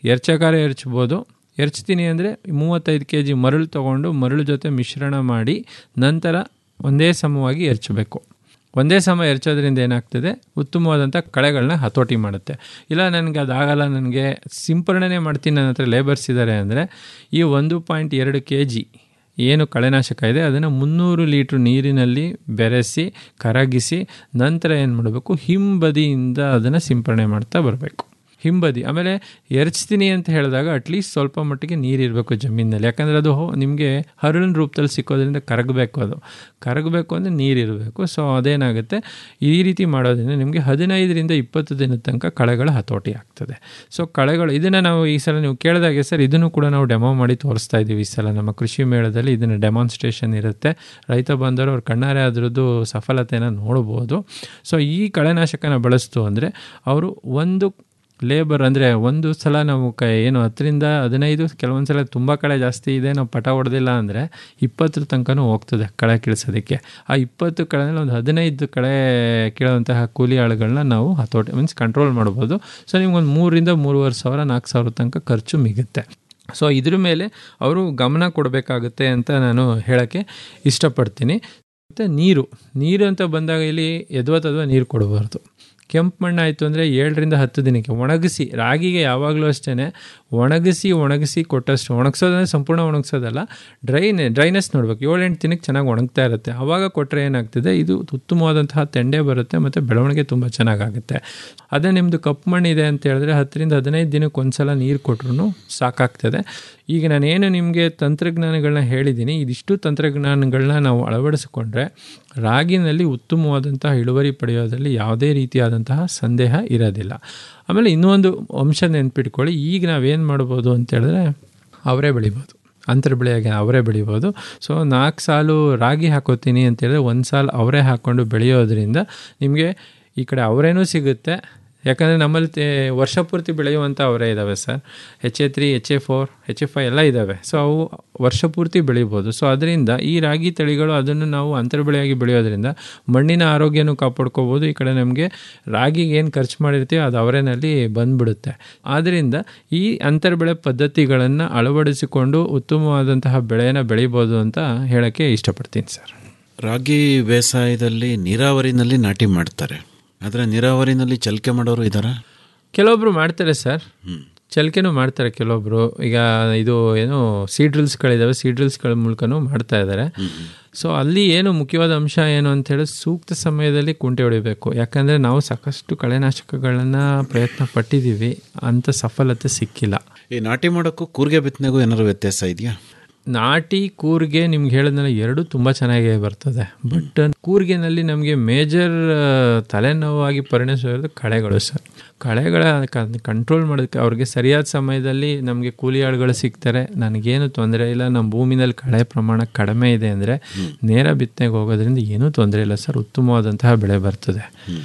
ಎರ್ಚಕಾರ ಎರ್ಚ್ಬೋದು ಎರ್ಚ್ತೀನಿ ಅಂದರೆ ಮೂವತ್ತೈದು ಕೆ ಜಿ ಮರಳು ತೊಗೊಂಡು ಮರಳು ಜೊತೆ ಮಿಶ್ರಣ ಮಾಡಿ ನಂತರ ಒಂದೇ ಸಮವಾಗಿ ಎರ್ಚಬೇಕು ಒಂದೇ ಸಮ ಎರ್ಚೋದ್ರಿಂದ ಏನಾಗ್ತದೆ ಉತ್ತಮವಾದಂಥ ಕಳೆಗಳನ್ನ ಹತೋಟಿ ಮಾಡುತ್ತೆ ಇಲ್ಲ ನನಗೆ ಅದಾಗಲ್ಲ ನನಗೆ ಸಿಂಪರಣೆ ಮಾಡ್ತೀನಿ ನನ್ನ ಹತ್ರ ಲೇಬರ್ಸ್ ಇದ್ದಾರೆ ಅಂದರೆ ಈ ಒಂದು ಪಾಯಿಂಟ್ ಎರಡು ಕೆ ಜಿ ಏನು ಕಳೆನಾಶಕ ಇದೆ ಅದನ್ನು ಮುನ್ನೂರು ಲೀಟ್ರ್ ನೀರಿನಲ್ಲಿ ಬೆರೆಸಿ ಕರಗಿಸಿ ನಂತರ ಏನು ಮಾಡಬೇಕು ಹಿಂಬದಿಯಿಂದ ಅದನ್ನು ಸಿಂಪರಣೆ ಮಾಡ್ತಾ ಬರಬೇಕು ಹಿಂಬದಿ ಆಮೇಲೆ ಎರ್ಚ್ತೀನಿ ಅಂತ ಹೇಳಿದಾಗ ಅಟ್ಲೀಸ್ಟ್ ಸ್ವಲ್ಪ ಮಟ್ಟಿಗೆ ನೀರಿರಬೇಕು ಜಮೀನಲ್ಲಿ ಯಾಕಂದರೆ ಅದು ನಿಮಗೆ ಹರಳಿನ ರೂಪದಲ್ಲಿ ಸಿಕ್ಕೋದ್ರಿಂದ ಕರಗಬೇಕು ಅದು ಕರಗಬೇಕು ಅಂದರೆ ನೀರಿರಬೇಕು ಸೊ ಅದೇನಾಗುತ್ತೆ ಈ ರೀತಿ ಮಾಡೋದ್ರಿಂದ ನಿಮಗೆ ಹದಿನೈದರಿಂದ ಇಪ್ಪತ್ತು ದಿನದ ತನಕ ಕಳೆಗಳ ಹತೋಟಿ ಆಗ್ತದೆ ಸೊ ಕಳೆಗಳು ಇದನ್ನು ನಾವು ಈ ಸಲ ನೀವು ಕೇಳಿದಾಗೆ ಸರ್ ಇದನ್ನು ಕೂಡ ನಾವು ಡೆಮೋ ಮಾಡಿ ತೋರಿಸ್ತಾ ಇದ್ದೀವಿ ಈ ಸಲ ನಮ್ಮ ಕೃಷಿ ಮೇಳದಲ್ಲಿ ಇದನ್ನು ಡೆಮಾನ್ಸ್ಟ್ರೇಷನ್ ಇರುತ್ತೆ ರೈತ ಬಂದವರು ಅವ್ರ ಕಣ್ಣಾರೆ ಅದರದ್ದು ಸಫಲತೆನ ನೋಡ್ಬೋದು ಸೊ ಈ ಕಳೆನಾಶಕನ ಬಳಸ್ತು ಅಂದರೆ ಅವರು ಒಂದು ಲೇಬರ್ ಅಂದರೆ ಒಂದು ಸಲ ನಾವು ಕ ಏನು ಹತ್ತರಿಂದ ಹದಿನೈದು ಕೆಲವೊಂದು ಸಲ ತುಂಬ ಕಳೆ ಜಾಸ್ತಿ ಇದೆ ನಾವು ಪಟ ಹೊಡೆದಿಲ್ಲ ಅಂದರೆ ಇಪ್ಪತ್ತರ ತನಕನೂ ಹೋಗ್ತದೆ ಕಳೆ ಕೀಳ್ಸೋದಕ್ಕೆ ಆ ಇಪ್ಪತ್ತು ಕಳೆನಲ್ಲಿ ಒಂದು ಹದಿನೈದು ಕಳೆ ಕೀಳುವಂತಹ ಕೂಲಿ ಆಳುಗಳನ್ನ ನಾವು ಹತೋಟಿ ಮೀನ್ಸ್ ಕಂಟ್ರೋಲ್ ಮಾಡ್ಬೋದು ಸೊ ನಿಮ್ಗೊಂದು ಮೂರರಿಂದ ಮೂರುವರೆ ಸಾವಿರ ನಾಲ್ಕು ಸಾವಿರ ತನಕ ಖರ್ಚು ಮಿಗುತ್ತೆ ಸೊ ಇದ್ರ ಮೇಲೆ ಅವರು ಗಮನ ಕೊಡಬೇಕಾಗುತ್ತೆ ಅಂತ ನಾನು ಹೇಳೋಕ್ಕೆ ಇಷ್ಟಪಡ್ತೀನಿ ಮತ್ತು ನೀರು ನೀರು ಅಂತ ಬಂದಾಗ ಇಲ್ಲಿ ಎದ್ವ ತದ್ವ ನೀರು ಕೊಡಬಾರ್ದು ಕೆಂಪು ಮಣ್ಣು ಆಯಿತು ಅಂದರೆ ಏಳರಿಂದ ಹತ್ತು ದಿನಕ್ಕೆ ಒಣಗಿಸಿ ರಾಗಿಗೆ ಯಾವಾಗಲೂ ಅಷ್ಟೇ ಒಣಗಿಸಿ ಒಣಗಿಸಿ ಕೊಟ್ಟಷ್ಟು ಒಣಗಿಸೋದಂದ್ರೆ ಸಂಪೂರ್ಣ ಒಣಗಿಸೋದಲ್ಲ ಡ್ರೈನೆ ಡ್ರೈನೆಸ್ ನೋಡ್ಬೇಕು ಏಳೆಂಟು ದಿನಕ್ಕೆ ಚೆನ್ನಾಗಿ ಒಣಗ್ತಾ ಇರುತ್ತೆ ಆವಾಗ ಕೊಟ್ಟರೆ ಏನಾಗ್ತದೆ ಇದು ಉತ್ತಮವಾದಂತಹ ತೆಂಡೆ ಬರುತ್ತೆ ಮತ್ತು ಬೆಳವಣಿಗೆ ತುಂಬ ಚೆನ್ನಾಗಾಗುತ್ತೆ ಅದೇ ನಿಮ್ಮದು ಕಪ್ಪು ಮಣ್ಣಿದೆ ಅಂತ ಹೇಳಿದ್ರೆ ಹತ್ತರಿಂದ ಹದಿನೈದು ದಿನಕ್ಕೆ ಒಂದ್ಸಲ ನೀರು ಕೊಟ್ರು ಸಾಕಾಗ್ತದೆ ಈಗ ನಾನೇನು ನಿಮಗೆ ತಂತ್ರಜ್ಞಾನಗಳನ್ನ ಹೇಳಿದ್ದೀನಿ ಇದಿಷ್ಟು ತಂತ್ರಜ್ಞಾನಗಳನ್ನ ನಾವು ಅಳವಡಿಸಿಕೊಂಡ್ರೆ ರಾಗಿನಲ್ಲಿ ಉತ್ತಮವಾದಂತಹ ಇಳುವರಿ ಪಡೆಯೋದ್ರಲ್ಲಿ ಯಾವುದೇ ರೀತಿಯಾದಂತಹ ಸಂದೇಹ ಇರೋದಿಲ್ಲ ಆಮೇಲೆ ಇನ್ನೊಂದು ಅಂಶ ನೆನ್ಪಿಟ್ಕೊಳ್ಳಿ ಈಗ ನಾವೇನು ಮಾಡ್ಬೋದು ಅಂತ ಹೇಳಿದ್ರೆ ಅವರೇ ಬೆಳಿಬೋದು ಅಂತರ ಬೆಳೆಯಾಗಿ ಅವರೇ ಬೆಳಿಬೋದು ಸೊ ನಾಲ್ಕು ಸಾಲು ರಾಗಿ ಹಾಕೋತೀನಿ ಅಂತೇಳಿದ್ರೆ ಒಂದು ಸಾಲು ಅವರೇ ಹಾಕ್ಕೊಂಡು ಬೆಳೆಯೋದ್ರಿಂದ ನಿಮಗೆ ಈ ಕಡೆ ಅವರೇನೂ ಸಿಗುತ್ತೆ ಯಾಕಂದರೆ ನಮ್ಮಲ್ಲಿ ತೇ ವರ್ಷ ಪೂರ್ತಿ ಬೆಳೆಯುವಂಥ ಅವರೇ ಇದ್ದಾವೆ sir H A three H A four H A five ಎಲ್ಲ ಇದ್ದಾವೆ ಸೊ ಅವು ವರ್ಷ ಪೂರ್ತಿ ಬೆಳಿಬೋದು ಸೊ ಅದರಿಂದ ಈ ರಾಗಿ ತಳಿಗಳು ಅದನ್ನು ನಾವು ಅಂತರ ಬೆಳೆಯಾಗಿ ಬೆಳೆಯೋದ್ರಿಂದ ಮಣ್ಣಿನ ಆರೋಗ್ಯನೂ ಕಾಪಾಡ್ಕೋಬೋದು ಈ ಕಡೆ ನಮಗೆ ರಾಗಿಗೆ ಏನು ಖರ್ಚು ಮಾಡಿರ್ತೀವಿ ಅದು ಅವರೇನಲ್ಲಿ ಬಂದ್ಬಿಡುತ್ತೆ ಆದ್ದರಿಂದ ಈ ಅಂತರ ಬೆಳೆ ಪದ್ಧತಿಗಳನ್ನು ಅಳವಡಿಸಿಕೊಂಡು ಉತ್ತಮವಾದಂತಹ ಬೆಳೆಯನ್ನು ಬೆಳಿಬೋದು ಅಂತ ಹೇಳೋಕ್ಕೆ ಇಷ್ಟಪಡ್ತೀನಿ ಸರ್ ರಾಗಿ ಬೇಸಾಯದಲ್ಲಿ ನೀರಾವರಿನಲ್ಲಿ ನಾಟಿ ಮಾಡ್ತಾರೆ ಆದರೆ ನೀರಾವರಿನಲ್ಲಿ ಚಲಿಕೆ ಮಾಡೋರು ಇದ್ದಾರಾ ಕೆಲವೊಬ್ರು ಮಾಡ್ತಾರೆ ಸರ್ ಚಲಿಕೆನೂ ಮಾಡ್ತಾರೆ ಕೆಲವೊಬ್ರು ಈಗ ಇದು ಏನು ಸೀಡ್ರಿಲ್ಸ್ಗಳಿದ್ದಾವೆ ಸೀಡ್ರಿಲ್ಸ್ಗಳ ಮೂಲಕನೂ ಮಾಡ್ತಾ ಇದ್ದಾರೆ ಸೊ ಅಲ್ಲಿ ಏನು ಮುಖ್ಯವಾದ ಅಂಶ ಏನು ಅಂತ ಹೇಳಿ ಸೂಕ್ತ ಸಮಯದಲ್ಲಿ ಕುಂಟೆ ಹೊಡಿಬೇಕು ಯಾಕಂದರೆ ನಾವು ಸಾಕಷ್ಟು ಕಳೆನಾಶಕಗಳನ್ನು ಪ್ರಯತ್ನ ಪಟ್ಟಿದ್ದೀವಿ ಅಂಥ ಸಫಲತೆ ಸಿಕ್ಕಿಲ್ಲ ಈ ನಾಟಿ ಮಾಡೋಕ್ಕೂ ಕೂರ್ಗೆ ಬಿತ್ತನೆಗೂ ಏನಾದ್ರು ವ್ಯತ್ಯಾಸ ಇದೆಯಾ ನಾಟಿ ಕೂರ್ಗೆ ನಿಮ್ಗೆ ಹೇಳಿದ್ನಲ್ಲ ಎರಡು ತುಂಬ ಚೆನ್ನಾಗೇ ಬರ್ತದೆ ಬಟ್ ಕೂರ್ಗೆನಲ್ಲಿ ನಮಗೆ ಮೇಜರ್ ತಲೆನೋವಾಗಿ ಪರಿಣಿಸೋದು ಕಳೆಗಳು ಸರ್ ಕಳೆಗಳ ಕಂಟ್ರೋಲ್ ಮಾಡೋದಕ್ಕೆ ಅವ್ರಿಗೆ ಸರಿಯಾದ ಸಮಯದಲ್ಲಿ ನಮಗೆ ಕೂಲಿ ಆಳುಗಳು ಸಿಗ್ತಾರೆ ನನಗೇನು ತೊಂದರೆ ಇಲ್ಲ ನಮ್ಮ ಭೂಮಿನಲ್ಲಿ ಕಳೆ ಪ್ರಮಾಣ ಕಡಿಮೆ ಇದೆ ಅಂದರೆ ನೇರ ಬಿತ್ತನೆಗೆ ಹೋಗೋದ್ರಿಂದ ಏನೂ ತೊಂದರೆ ಇಲ್ಲ ಸರ್ ಉತ್ತಮವಾದಂತಹ ಬೆಳೆ ಬರ್ತದೆ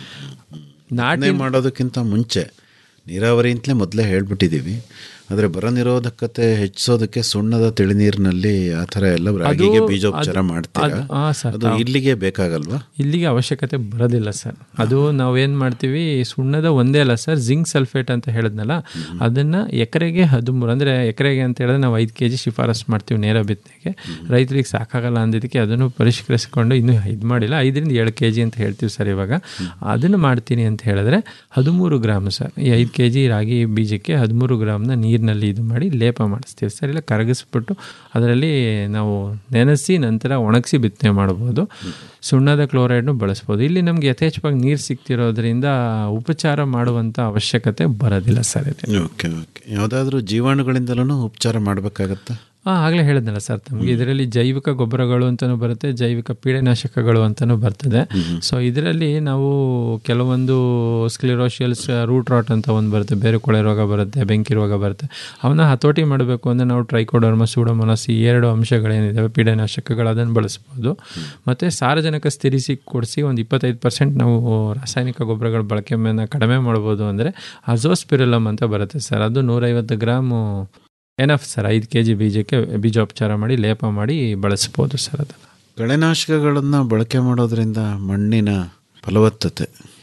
ನಾಟಿ ಮಾಡೋದಕ್ಕಿಂತ ಮುಂಚೆ ನೀರಾವರಿ ಅಂತಲೇ ಮೊದಲೇ ಹೇಳ್ಬಿಟ್ಟಿದ್ದೀವಿ ಆದರೆ ಬರ ನಿರೋಧಕತೆ ಹೆಚ್ಚಿಸೋದಕ್ಕೆ ಸುಣ್ಣದ ತಿಳಿನೀರಿನಲ್ಲಿ ಆ ಥರ ಎಲ್ಲ ರಾಗಿಗೆ ಬೀಜೋಪಚಾರ ಮಾಡ್ತೀರಾ ಅದು ಇಲ್ಲಿಗೆ ಬೇಕಾಗಲ್ವಾ ಇಲ್ಲಿಗೆ ಅವಶ್ಯಕತೆ ಬರೋದಿಲ್ಲ ಸರ್ ಅದು ನಾವೇನು ಮಾಡ್ತೀವಿ ಸುಣ್ಣದ ಒಂದೇ ಅಲ್ಲ ಸರ್ ಜಿಂಕ್ ಸಲ್ಫೇಟ್ ಅಂತ ಹೇಳಿದ್ನಲ್ಲ ಅದನ್ನು ಎಕರೆಗೆ ಹದಿಮೂರು ಅಂದರೆ ಎಕರೆಗೆ ಅಂತ ಹೇಳಿದ್ರೆ ನಾವು ಐದು ಕೆ ಜಿ ಶಿಫಾರಸು ಮಾಡ್ತೀವಿ ನೇರ ಬಿತ್ತನೆಗೆ ರೈತರಿಗೆ ಸಾಕಾಗಲ್ಲ ಅಂದಿದ್ದಕ್ಕೆ ಅದನ್ನು ಪರಿಷ್ಕರಿಸಿಕೊಂಡು ಇನ್ನೂ ಇದು ಮಾಡಿಲ್ಲ ಐದರಿಂದ ಏಳು ಕೆ ಜಿ ಅಂತ ಹೇಳ್ತೀವಿ ಸರ್ ಇವಾಗ ಅದನ್ನು ಮಾಡ್ತೀನಿ ಅಂತ ಹೇಳಿದ್ರೆ ಹದಿಮೂರು ಗ್ರಾಮ್ ಸರ್ ಈ ಐದು ಕೆ ಜಿ ರಾಗಿ ಬೀಜಕ್ಕೆ ಹದಿಮೂರು ಗ್ರಾಮ್ನ ನೀರಿನಲ್ಲಿ ಇದು ಮಾಡಿ ಲೇಪ ಮಾಡಿಸ್ತೀವಿ ಸರ್ ಇಲ್ಲ ಕರಗಿಸ್ಬಿಟ್ಟು ಅದರಲ್ಲಿ ನಾವು ನೆನೆಸಿ ನಂತರ ಒಣಗಿಸಿ ಬಿತ್ತನೆ ಮಾಡ್ಬೋದು ಸುಣ್ಣದ ಕ್ಲೋರೈಡ್ನು ಬಳಸ್ಬೋದು ಇಲ್ಲಿ ನಮ್ಗೆ ಯಥೇಚ್ಛವಾಗಿ ನೀರು ಸಿಗ್ತಿರೋದ್ರಿಂದ ಉಪಚಾರ ಮಾಡುವಂಥ ಅವಶ್ಯಕತೆ ಬರೋದಿಲ್ಲ ಸರ್ ಇದು ಓಕೆ ಓಕೆ ಯಾವುದಾದ್ರೂ ಜೀವಾಣುಗಳಿಂದಲೂ ಉಪಚಾರ ಮಾಡಬೇಕಾಗತ್ತಾ ಹಾಂ ಆಗಲೇ ಹೇಳಿದ್ನಲ್ಲ ಸರ್ ತಮಗೆ ಇದರಲ್ಲಿ ಜೈವಿಕ ಗೊಬ್ಬರಗಳು ಅಂತಲೂ ಬರುತ್ತೆ ಜೈವಿಕ ಪೀಡೆನಾಶಕಗಳು ಅಂತಲೂ ಬರ್ತದೆ ಸೊ ಇದರಲ್ಲಿ ನಾವು ಕೆಲವೊಂದು ಸ್ಕ್ಲಿರೋಶಿಯಲ್ಸ್ ರೂಟ್ ರಾಟ್ ಅಂತ ಒಂದು ಬರುತ್ತೆ ಬೇರೆ ಕೊಳೆ ರೋಗ ಬರುತ್ತೆ ಬೆಂಕಿ ರೋಗ ಬರುತ್ತೆ ಅವನ್ನ ಹತೋಟಿ ಮಾಡಬೇಕು ಅಂದರೆ ನಾವು ಟ್ರೈಕೋಡರ್ಮ ಸೂಡೋಮೋನಾಸ್ ಈ ಎರಡು ಅಂಶಗಳೇನಿದ್ದಾವೆ ಪೀಡೆನಾಶಕಗಳು ಅದನ್ನು ಬಳಸ್ಬೋದು ಮತ್ತು ಸಾರಜನಕ ಸ್ಥಿರಿಸಿ ಕೊಡಿಸಿ ಒಂದು ಇಪ್ಪತ್ತೈದು ಪರ್ಸೆಂಟ್ ನಾವು ರಾಸಾಯನಿಕ ಗೊಬ್ಬರಗಳ ಬಳಕೆಯನ್ನು ಕಡಿಮೆ ಮಾಡ್ಬೋದು ಅಂದರೆ ಅಜೋಸ್ಪಿರಲಮ್ ಅಂತ ಬರುತ್ತೆ ಸರ್ ಅದು ನೂರೈವತ್ತು ಗ್ರಾಮು ಎನಫ್ ಸರ್ ಐದು ಕೆ ಜಿ ಬೀಜಕ್ಕೆ ಬೀಜೋಪಚಾರ ಮಾಡಿ ಲೇಪ ಮಾಡಿ ಬಳಸ್ಬೋದು ಸರ್ ಅದನ್ನು ಕಳೆನಾಶಕಗಳನ್ನು ಬಳಕೆ ಮಾಡೋದ್ರಿಂದ ಮಣ್ಣಿನ ಫಲವತ್ತತೆ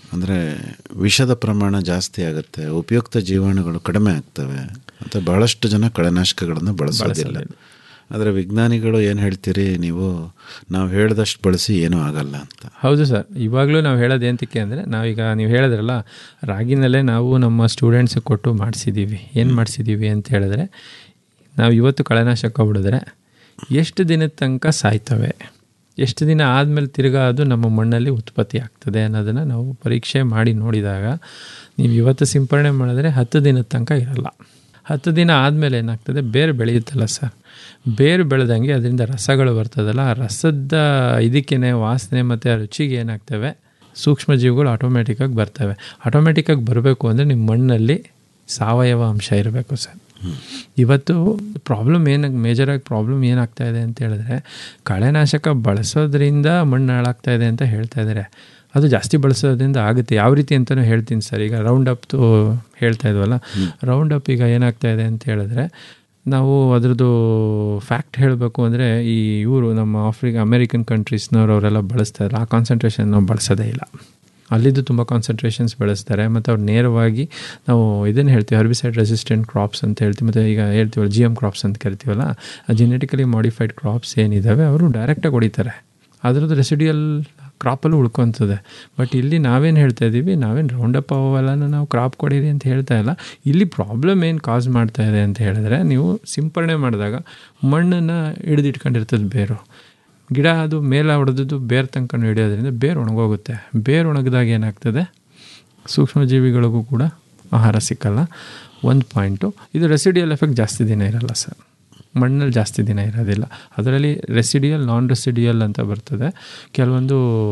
ಅಂದರೆ ವಿಷದ ಪ್ರಮಾಣ ಜಾಸ್ತಿ ಆಗುತ್ತೆ ಉಪಯುಕ್ತ ಜೀವಾಣುಗಳು ಕಡಿಮೆ ಆಗ್ತವೆ ಮತ್ತು ಬಹಳಷ್ಟು ಜನ ಕಳೆನಾಶಕಗಳನ್ನು ಬಳಸೋದಿಲ್ಲ ಆದರೆ ವಿಜ್ಞಾನಿಗಳು ಏನು ಹೇಳ್ತೀರಿ ನೀವು ನಾವು ಹೇಳ್ದಷ್ಟು ಬಳಸಿ ಏನೂ ಆಗಲ್ಲ ಅಂತ ಹೌದು ಸರ್ ಇವಾಗಲೂ ನಾವು ಹೇಳೋದು ಏನಕ್ಕೆ ಅಂದರೆ ನಾವೀಗ ನೀವು ಹೇಳಿದ್ರಲ್ಲ ರಾಗಿನಲ್ಲೇ ನಾವು ನಮ್ಮ ಸ್ಟೂಡೆಂಟ್ಸಿಗೆ ಕೊಟ್ಟು ಮಾಡಿಸಿದ್ದೀವಿ ಏನು ಮಾಡಿಸಿದ್ದೀವಿ ಅಂತ ಹೇಳಿದ್ರೆ ನಾವು ಇವತ್ತು ಕಳೆನಾಶಕ ಹೊಡೆದ್ರೆ ಎಷ್ಟು ದಿನದ ತನಕ ಸಾಯ್ತವೆ ಎಷ್ಟು ದಿನ ಆದಮೇಲೆ ತಿರ್ಗಾ ಅದು ನಮ್ಮ ಮಣ್ಣಲ್ಲಿ ಉತ್ಪತ್ತಿ ಆಗ್ತದೆ ಅನ್ನೋದನ್ನು ನಾವು ಪರೀಕ್ಷೆ ಮಾಡಿ ನೋಡಿದಾಗ ನೀವು ಇವತ್ತು ಸಿಂಪರಣೆ ಮಾಡಿದ್ರೆ ಹತ್ತು ದಿನದ ತನಕ ಇರಲ್ಲ ಹತ್ತು ದಿನ ಆದಮೇಲೆ ಏನಾಗ್ತದೆ ಬೇರು ಬೆಳೆಯುತ್ತಲ್ಲ ಸರ್ ಬೇರು ಬೆಳೆದಂಗೆ ಅದರಿಂದ ರಸಗಳು ಬರ್ತದಲ್ಲ ಆ ರಸದ ಇದಕ್ಕೇನೆ ವಾಸನೆ ಮತ್ತು ರುಚಿಗೆ ಏನಾಗ್ತವೆ ಸೂಕ್ಷ್ಮ ಜೀವಿಗಳು ಆಟೋಮೆಟಿಕ್ಕಾಗಿ ಬರ್ತವೆ ಆಟೋಮೆಟಿಕ್ಕಾಗಿ ಬರಬೇಕು ಅಂದರೆ ನಿಮ್ಮ ಮಣ್ಣಲ್ಲಿ ಸಾವಯವ ಅಂಶ ಇರಬೇಕು ಸರ್ ಇವತ್ತು ಪ್ರಾಬ್ಲಮ್ ಏನು ಮೇಜರಾಗಿ ಪ್ರಾಬ್ಲಮ್ ಏನಾಗ್ತಾ ಇದೆ ಅಂತ ಹೇಳಿದ್ರೆ ಕಳೆನಾಶಕ ಬಳಸೋದ್ರಿಂದ ಮಣ್ಣು ಹಾಳಾಗ್ತಾ ಇದೆ ಅಂತ ಹೇಳ್ತಾ ಇದ್ದಾರೆ ಅದು ಜಾಸ್ತಿ ಬಳಸೋದ್ರಿಂದ ಆಗುತ್ತೆ ಯಾವ ರೀತಿ ಅಂತಲೂ ಹೇಳ್ತೀನಿ ಸರ್ ಈಗ ರೌಂಡ್ ಅಪ್ದು ಹೇಳ್ತಾ ಇದ್ವಲ್ಲ ರೌಂಡ್ ಅಪ್ ಈಗ ಏನಾಗ್ತಾ ಇದೆ ಅಂತ ಹೇಳಿದ್ರೆ ನಾವು ಅದ್ರದ್ದು ಫ್ಯಾಕ್ಟ್ ಹೇಳಬೇಕು ಅಂದರೆ ಈ ಇವರು ನಮ್ಮ ಆಫ್ರಿಕಾ ಅಮೇರಿಕನ್ ಕಂಟ್ರೀಸ್ನವ್ರು ಅವರೆಲ್ಲ ಬಳಸ್ತಾರೆ ಆ ಕಾನ್ಸಂಟ್ರೇಷನ್ ನಾವು ಬಳಸೋದೇ ಇಲ್ಲ ಅಲ್ಲಿದ್ದು ತುಂಬ ಕಾನ್ಸಂಟ್ರೇಷನ್ಸ್ ಬೆಳೆಸ್ತಾರೆ ಮತ್ತು ಅವ್ರು ನೇರವಾಗಿ ನಾವು ಇದನ್ನು ಹೇಳ್ತೀವಿ ಹರ್ಬಿಸೈಡ್ ರೆಸಿಸ್ಟೆಂಟ್ ಕ್ರಾಪ್ಸ್ ಅಂತ ಹೇಳ್ತೀವಿ ಮತ್ತು ಈಗ ಹೇಳ್ತೀವಲ್ಲ ಜಿ ಎಮ್ ಕ್ರಾಪ್ಸ್ ಅಂತ ಕರಿತೀವಲ್ಲ ಆ ಜೆನೆಟಿಕಲಿ ಮಾಡಿಫೈಡ್ ಕ್ರಾಪ್ಸ್ ಏನಿದ್ದಾವೆ ಅವರು ಡೈರೆಕ್ಟಾಗಿ ಹೊಡಿತಾರೆ ಅದರದ್ದು ರೆಸಿಡಿಯಲ್ ಕ್ರಾಪಲ್ಲೂ ಉಳ್ಕೊತದೆ ಬಟ್ ಇಲ್ಲಿ ನಾವೇನು ಹೇಳ್ತಾ ಇದ್ದೀವಿ ನಾವೇನು ರೌಂಡಪ್ ಅವೆಲ್ಲನ ನಾವು ಕ್ರಾಪ್ ಕೊಡೀರಿ ಅಂತ ಹೇಳ್ತಾ ಇಲ್ಲ ಇಲ್ಲಿ ಪ್ರಾಬ್ಲಮ್ ಏನು ಕಾಸ್ ಮಾಡ್ತಾ ಇದೆ ಅಂತ ಹೇಳಿದ್ರೆ ನೀವು ಸಿಂಪರಣೆ ಮಾಡಿದಾಗ ಮಣ್ಣನ್ನು ಹಿಡಿದಿಟ್ಕೊಂಡಿರ್ತದೆ ಬೇರು ಗಿಡ ಅದು ಮೇಲೆ ಹೊಡೆದದ್ದು ಬೇರು ತನಕ ಹಿಡಿಯೋದ್ರಿಂದ ಬೇರು ಒಣಗೋಗುತ್ತೆ ಬೇರು ಒಣಗಿದಾಗ ಏನಾಗ್ತದೆ ಸೂಕ್ಷ್ಮಜೀವಿಗಳಿಗೂ ಕೂಡ ಆಹಾರ ಸಿಕ್ಕಲ್ಲ ಒಂದು ಪಾಯಿಂಟು ಇದು ರೆಸಿಡಿಯಲ್ ಎಫೆಕ್ಟ್ ಜಾಸ್ತಿ ದಿನ ಇರಲ್ಲ ಸರ್ ಮಣ್ಣಲ್ಲಿ ಜಾಸ್ತಿ ದಿನ ಇರೋದಿಲ್ಲ ಅದರಲ್ಲಿ ರೆಸಿಡಿಯಲ್ ನಾನ್ ರೆಸಿಡಿಯಲ್ ಅಂತ ಬರ್ತದೆ ಕೆಲವೊಂದು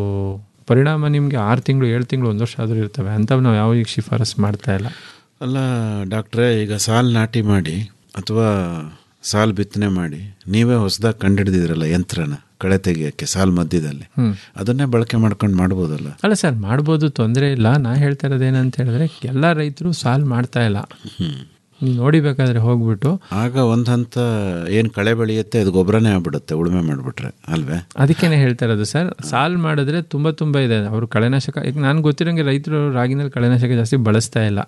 ಪರಿಣಾಮ ನಿಮಗೆ ಆರು ತಿಂಗಳು ಏಳು ತಿಂಗಳು ಒಂದು ವರ್ಷ ಆದರೂ ಇರ್ತವೆ ಅಂಥವು ನಾವು ಯಾವ ಈಗ ಶಿಫಾರಸ್ ಮಾಡ್ತಾ ಇಲ್ಲ ಅಲ್ಲ ಡಾಕ್ಟ್ರೇ ಈಗ ಸಾಲು ನಾಟಿ ಮಾಡಿ ಅಥವಾ ಸಾಲು ಬಿತ್ತನೆ ಮಾಡಿ ನೀವೇ ಹೊಸದಾಗಿ ಕಂಡಿಡ್ದಿದ್ರಲ್ಲ ಯಂತ್ರನ ಕಳೆ ತೆಗಿಯೋಕ್ಕೆ ಸಾಲು ಮಧ್ಯದಲ್ಲಿ ಅದನ್ನೇ ಬಳಕೆ ಮಾಡ್ಕೊಂಡು ಮಾಡ್ಬೋದಲ್ಲ ಅಲ್ಲ ಸರ್ ಮಾಡ್ಬೋದು ತೊಂದರೆ ಇಲ್ಲ ನಾ ಹೇಳ್ತಾ ಇರೋದು ಏನಂತ ಹೇಳಿದ್ರೆ ಎಲ್ಲ ರೈತರು ಸಾಲ್ವ್ ಮಾಡ್ತಾ ಇಲ್ಲ ನೀವು ನೋಡಿಬೇಕಾದ್ರೆ ಹೋಗ್ಬಿಟ್ಟು ಆಗ ಒಂದು ಹಂತ ಏನು ಕಳೆ ಬೆಳೆಯುತ್ತೆ ಅದು ಗೊಬ್ಬರನೇ ಆಗ್ಬಿಡುತ್ತೆ ಉಳುಮೆ ಮಾಡಿಬಿಟ್ರೆ ಅಲ್ವೇ ಅದಕ್ಕೇನೆ ಹೇಳ್ತಾ ಇರೋದು ಸರ್ ಸಾಲ್ ಮಾಡಿದ್ರೆ ತುಂಬ ತುಂಬ ಇದೆ ಅವರು ಕಳೆನಾಶಕ ಈಗ ನಾನು ಗೊತ್ತಿರೋಂಗೆ ರೈತರು ರಾಗಿನಲ್ಲಿ ಕಳೆನಾಶಕ ಜಾಸ್ತಿ ಬಳಸ್ತಾ ಇಲ್ಲ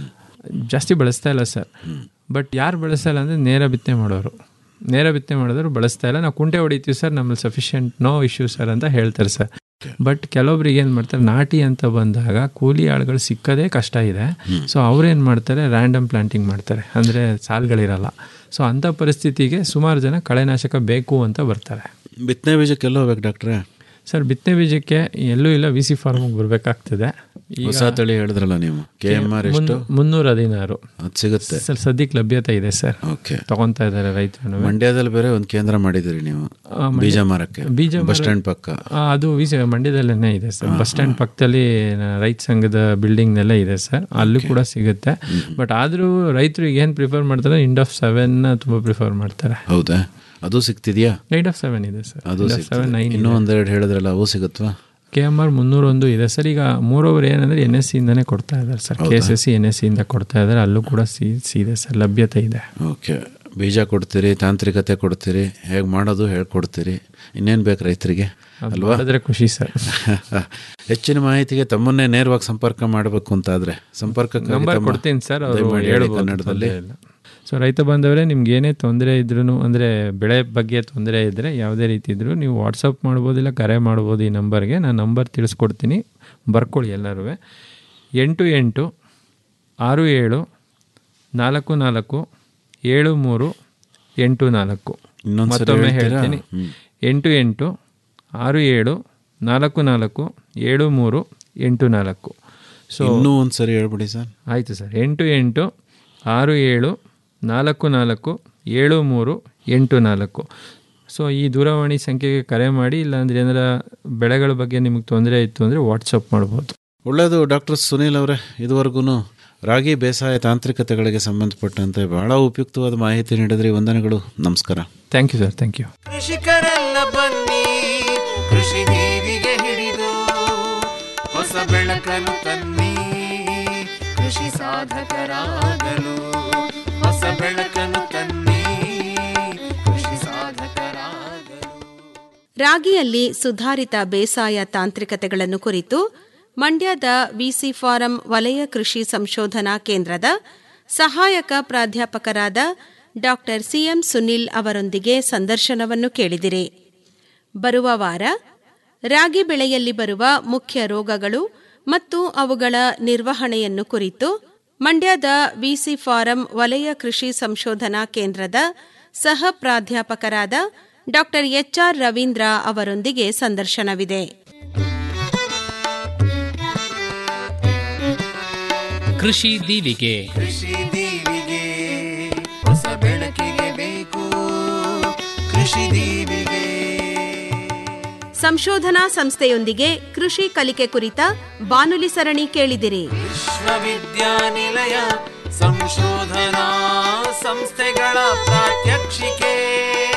ಜಾಸ್ತಿ ಬಳಸ್ತಾ ಇಲ್ಲ ಸರ್ ಬಟ್ ಯಾರು ಬಳಸ್ತಾ ಇಲ್ಲ ಅಂದರೆ ನೇರ ಬಿತ್ತನೆ ಮಾಡೋರು ನೇರ ಬಿತ್ತನೆ ಮಾಡಿದ್ರು ಬಳಸ್ತಾ ಇಲ್ಲ ನಾವು ಕುಂಟೆ ಹೊಡಿತೀವಿ ಸರ್ ನಮ್ಮಲ್ಲಿ ಸಫಿಷಿಯೆಂಟ್ ನೋ ಇಶ್ಯೂ ಸರ್ ಅಂತ ಹೇಳ್ತಾರೆ ಸರ್ ಬಟ್ ಕೆಲವೊಬ್ರಿಗೆ ಏನು ಮಾಡ್ತಾರೆ ನಾಟಿ ಅಂತ ಬಂದಾಗ ಕೂಲಿ ಆಳುಗಳು ಸಿಕ್ಕದೇ ಕಷ್ಟ ಇದೆ ಸೊ ಅವ್ರೇನು ಮಾಡ್ತಾರೆ ರ್ಯಾಂಡಮ್ ಪ್ಲಾಂಟಿಂಗ್ ಮಾಡ್ತಾರೆ ಅಂದರೆ ಸಾಲ್ಗಳಿರಲ್ಲ ಸೊ ಅಂಥ ಪರಿಸ್ಥಿತಿಗೆ ಸುಮಾರು ಜನ ಕಳೆನಾಶಕ ಬೇಕು ಅಂತ ಬರ್ತಾರೆ ಬಿತ್ತನೆ ಬೀಜಕ್ಕೆಲ್ಲ ಹೋಗ್ಬೇಕು ಡಾಕ್ಟ್ರೇ ಸರ್ ಬಿತ್ತನೆ ಬೀಜಕ್ಕೆ ಎಲ್ಲೂ ಇಲ್ಲ ವಿ ಸಿ ಫಾರ್ಮಿಗೆ ಬರಬೇಕಾಗ್ತದೆ ಹೊಸ ತಳಿ ಹೇಳಿದ್ರಲ್ಲ ನೀವು ಕೆ ಎಮ್ ಆರ್ ಎಷ್ಟು ಮುನ್ನೂರ ಹದಿನಾರು ಅದು ಸಿಗುತ್ತೆ ಸರ್ ಸದ್ಯಕ್ಕೆ ಲಭ್ಯತೆ ಇದೆ ಸರ್ ಓಕೆ ತಗೊಂತಾ ಇದ್ದಾರೆ ರೈತರು ಮಂಡ್ಯದಲ್ಲಿ ಬೇರೆ ಒಂದು ಕೇಂದ್ರ ಮಾಡಿದಿರಿ ನೀವು ಬೀಜ ಮಾರಕ್ಕೆ ಬೀಜ ಬಸ್ ಸ್ಟ್ಯಾಂಡ್ ಪಕ್ಕ ಆ, ಅದು ವಿಜ ಮಂಡ್ಯದಲ್ಲೇ ಇದೆ ಸರ್ ಬಸ್ ಸ್ಟ್ಯಾಂಡ್ ಪಕ್ಕದಲ್ಲಿ ನ- ರೈತ ಸಂಘದ ಬಿಲ್ಡಿಂಗ್ನಲ್ಲೇ ಇದೆ ಸರ್ ಅಲ್ಲೂ ಕೂಡ ಸಿಗುತ್ತೆ ಬಟ್ ಆದರೂ ರೈತರು ಏನು ಪ್ರಿಫರ್ ಮಾಡ್ತಾರೆ ಇಂಡ್ ಆಫ್ ಸೆವೆನ್ ತುಂಬ ಪ್ರಿಫರ್ ಮಾಡ್ತಾರೆ ಹೌದಾ ಅದು ಸಿಗ್ತಿದ್ಯಾ ನೈಟ್ ಆಫ್ ಸೆವೆನ್ ಇದೆ ಸರ್ ಅದು ಸೆವೆನ್ ಸಿಗ್ತದೆ ನೈನ್ ಇನ್ನೂ ಒಂದೆರಡು ಹೇಳಿದ್ರಲ್ಲ ಅವು ಸಿಗುತ್ವಾ ಕೆ ಎಮ್ ಆರ್ ಮುನ್ನೂರೊಂದು ಇದೆ ಸರ್ ಈಗ ಮೂರೋವರ್ ಏನಂದ್ರೆ ಎನ್ ಎಸ್ ಸಿ ಇಂದಾನೆ ಕೊಡ್ತಾ ಇದ್ದಾರೆ sir K S S C N S C ಇಂದ ಕೊಡ್ತಾ ಇದ್ದಾರೆ ಅಲ್ಲೂ ಕೂಡ ಸಿ ಸಿ ಇದೆ ಸರ್ ಲಭ್ಯತೆ ಇದೆ ಓಕೆ ಬೀಜ ಕೊಡ್ತೀರಿ ತಾಂತ್ರಿಕತೆ ಕೊಡ್ತೀರಿ ಹೇಗೆ ಮಾಡೋದು ಹೇಳ್ಕೊಡ್ತೀರಿ ಇನ್ನೇನು ಬೇಕು ರೈತರಿಗೆ ಅಲ್ವಾ ಮಾಡಿದ್ರೆ ಖುಷಿ ಸರ್ ಹೆಚ್ಚಿನ ಮಾಹಿತಿಗೆ ತಮ್ಮನ್ನೇ ನೇರವಾಗಿ ಸಂಪರ್ಕ ಮಾಡಬೇಕು ಅಂತಾದ್ರೆ ಸಂಪರ್ಕ ನಂಬರ್ ಕೊಡ್ತೀನಿ ಸರ್ ಅವರು ಹೇಳ್ಬೋದು ಕನ್ನಡದಲ್ಲಿ ತೊಂದ್ರೆ ಇಲ್ಲ. ಸೊ ರೈತ ಬಾಂಧವರೇ ನಿಮ್ಗೆ ಏನೇ ತೊಂದರೆ ಇದ್ರೂ ಅಂದರೆ ಬೆಳೆ ಬಗ್ಗೆ ತೊಂದರೆ ಇದ್ದರೆ ಯಾವುದೇ ರೀತಿ ಇದ್ರೂ ನೀವು ವಾಟ್ಸಪ್ ಮಾಡ್ಬೋದು ಇಲ್ಲ ಕರೆ ಮಾಡ್ಬೋದು ಈ ನಂಬರ್ಗೆ ನಾನು ನಂಬರ್ ತಿಳಿಸ್ಕೊಡ್ತೀನಿ ಬರ್ಕೊಳ್ಳಿ ಎಲ್ಲರೂ ಎಂಟು ಎಂಟು ಆರು ಏಳು ನಾಲ್ಕು ನಾಲ್ಕು ಏಳು ಮೂರು ಎಂಟು ನಾಲ್ಕು ಇನ್ನೊಂದ್ಸರಿ ಮತ್ತೊಮ್ಮೆ ಹೇಳ್ತೀರಾ? ಹೇಳ್ತೀನಿ ಹ್ಮ್. ಎಂಟು ಎಂಟು ಆರು ಏಳು ನಾಲ್ಕು ನಾಲ್ಕು ಏಳು ಮೂರು ಎಂಟು ನಾಲ್ಕು ಸೊ ಇನ್ನೂ ಒಂದು ಸರಿ ಹೇಳ್ಬಿಡಿ ಸರ್ ಆಯಿತು ಸರ್ ಎಂಟು ಎಂಟು ಆರು ಏಳು ನಾಲ್ಕು ನಾಲ್ಕು ಏಳು ಮೂರು ಎಂಟು ನಾಲ್ಕು ಸೊ ಈ ದೂರವಾಣಿ ಸಂಖ್ಯೆಗೆ ಕರೆ ಮಾಡಿ ಇಲ್ಲಾಂದ್ರೆ ಏನಾರ ಬೆಳೆಗಳ ಬಗ್ಗೆ ನಿಮಗೆ ತೊಂದರೆ ಇತ್ತು ಅಂದರೆ ವಾಟ್ಸಪ್ ಮಾಡ್ಬೋದು ಒಳ್ಳೆಯದು ಡಾಕ್ಟರ್ ಸುನೀಲ್ ಅವರೇ ಇದುವರೆಗೂ ರಾಗಿ ಬೇಸಾಯ ತಾಂತ್ರಿಕತೆಗಳಿಗೆ ಸಂಬಂಧಪಟ್ಟಂತೆ ಬಹಳ ಉಪಯುಕ್ತವಾದ ಮಾಹಿತಿ ನೀಡಿದ್ರಿ ವಂದನೆಗಳು ನಮಸ್ಕಾರ thank you sir thank you ಕೃಷಿಕರೆಲ್ಲ ಬನ್ನಿ ಕೃಷಿ ನೀರಿಗೆ ಹಿಡಿದು ಹೊಸ ಬೆಳಕನ್ನು ತನ್ನಿ ಕೃಷಿ ಸಾಧಕರಾಗಲು ಹೊಸ ಬೆಳಕನ್ನು ತನ್ನಿ ಕೃಷಿ ಸಾಧಕರಾಗಲು ರಾಗಿಯಲ್ಲಿ ಸುಧಾರಿತ ಬೇಸಾಯ ತಾಂತ್ರಿಕತೆಗಳನ್ನು ಕುರಿತು ಮಂಡ್ಯದ ವಿಸಿ ಫಾರಂ ವಲಯ ಕೃಷಿ ಸಂಶೋಧನಾ ಕೇಂದ್ರದ ಸಹಾಯಕ ಪ್ರಾಧ್ಯಾಪಕರಾದ ಡಾ ಸಿಎಂ ಸುನಿಲ್ ಅವರೊಂದಿಗೆ ಸಂದರ್ಶನವನ್ನು ಕೇಳಿದಿರಿ ಬರುವ ವಾರ ರಾಗಿ ಬೆಳೆಯಲ್ಲಿ ಬರುವ ಮುಖ್ಯ ರೋಗಗಳು ಮತ್ತು ಅವುಗಳ ನಿರ್ವಹಣೆಯನ್ನು ಕುರಿತು ಮಂಡ್ಯದ ವಿಸಿ ಫಾರಂ ವಲಯ ಕೃಷಿ ಸಂಶೋಧನಾ ಕೇಂದ್ರದ ಸಹ ಪ್ರಾಧ್ಯಾಪಕರಾದ ಡಾ ಎಚ್ಆರ್ ರವೀಂದ್ರ ಅವರೊಂದಿಗೆ ಸಂದರ್ಶನವಿದೆ ಕೃಷಿ ದೀವಿಗೆ ಕೃಷಿ ದೀವಿಗೆ ಹೊಸ ಬೆಳಕಿಗೆ ಬೇಕು ಕೃಷಿ ದೀವಿಗೆ ಸಂಶೋಧನಾ ಸಂಸ್ಥೆಯೊಂದಿಗೆ ಕೃಷಿ ಕಲಿಕೆ ಕುರಿತ ಬಾನುಲಿ ಸರಣಿ ಕೇಳಿದಿರಿ ವಿಶ್ವವಿದ್ಯಾನಿಲಯ ಸಂಶೋಧನಾ ಸಂಸ್ಥೆಗಳ ಪ್ರಾತ್ಯಕ್ಷಿಕೆ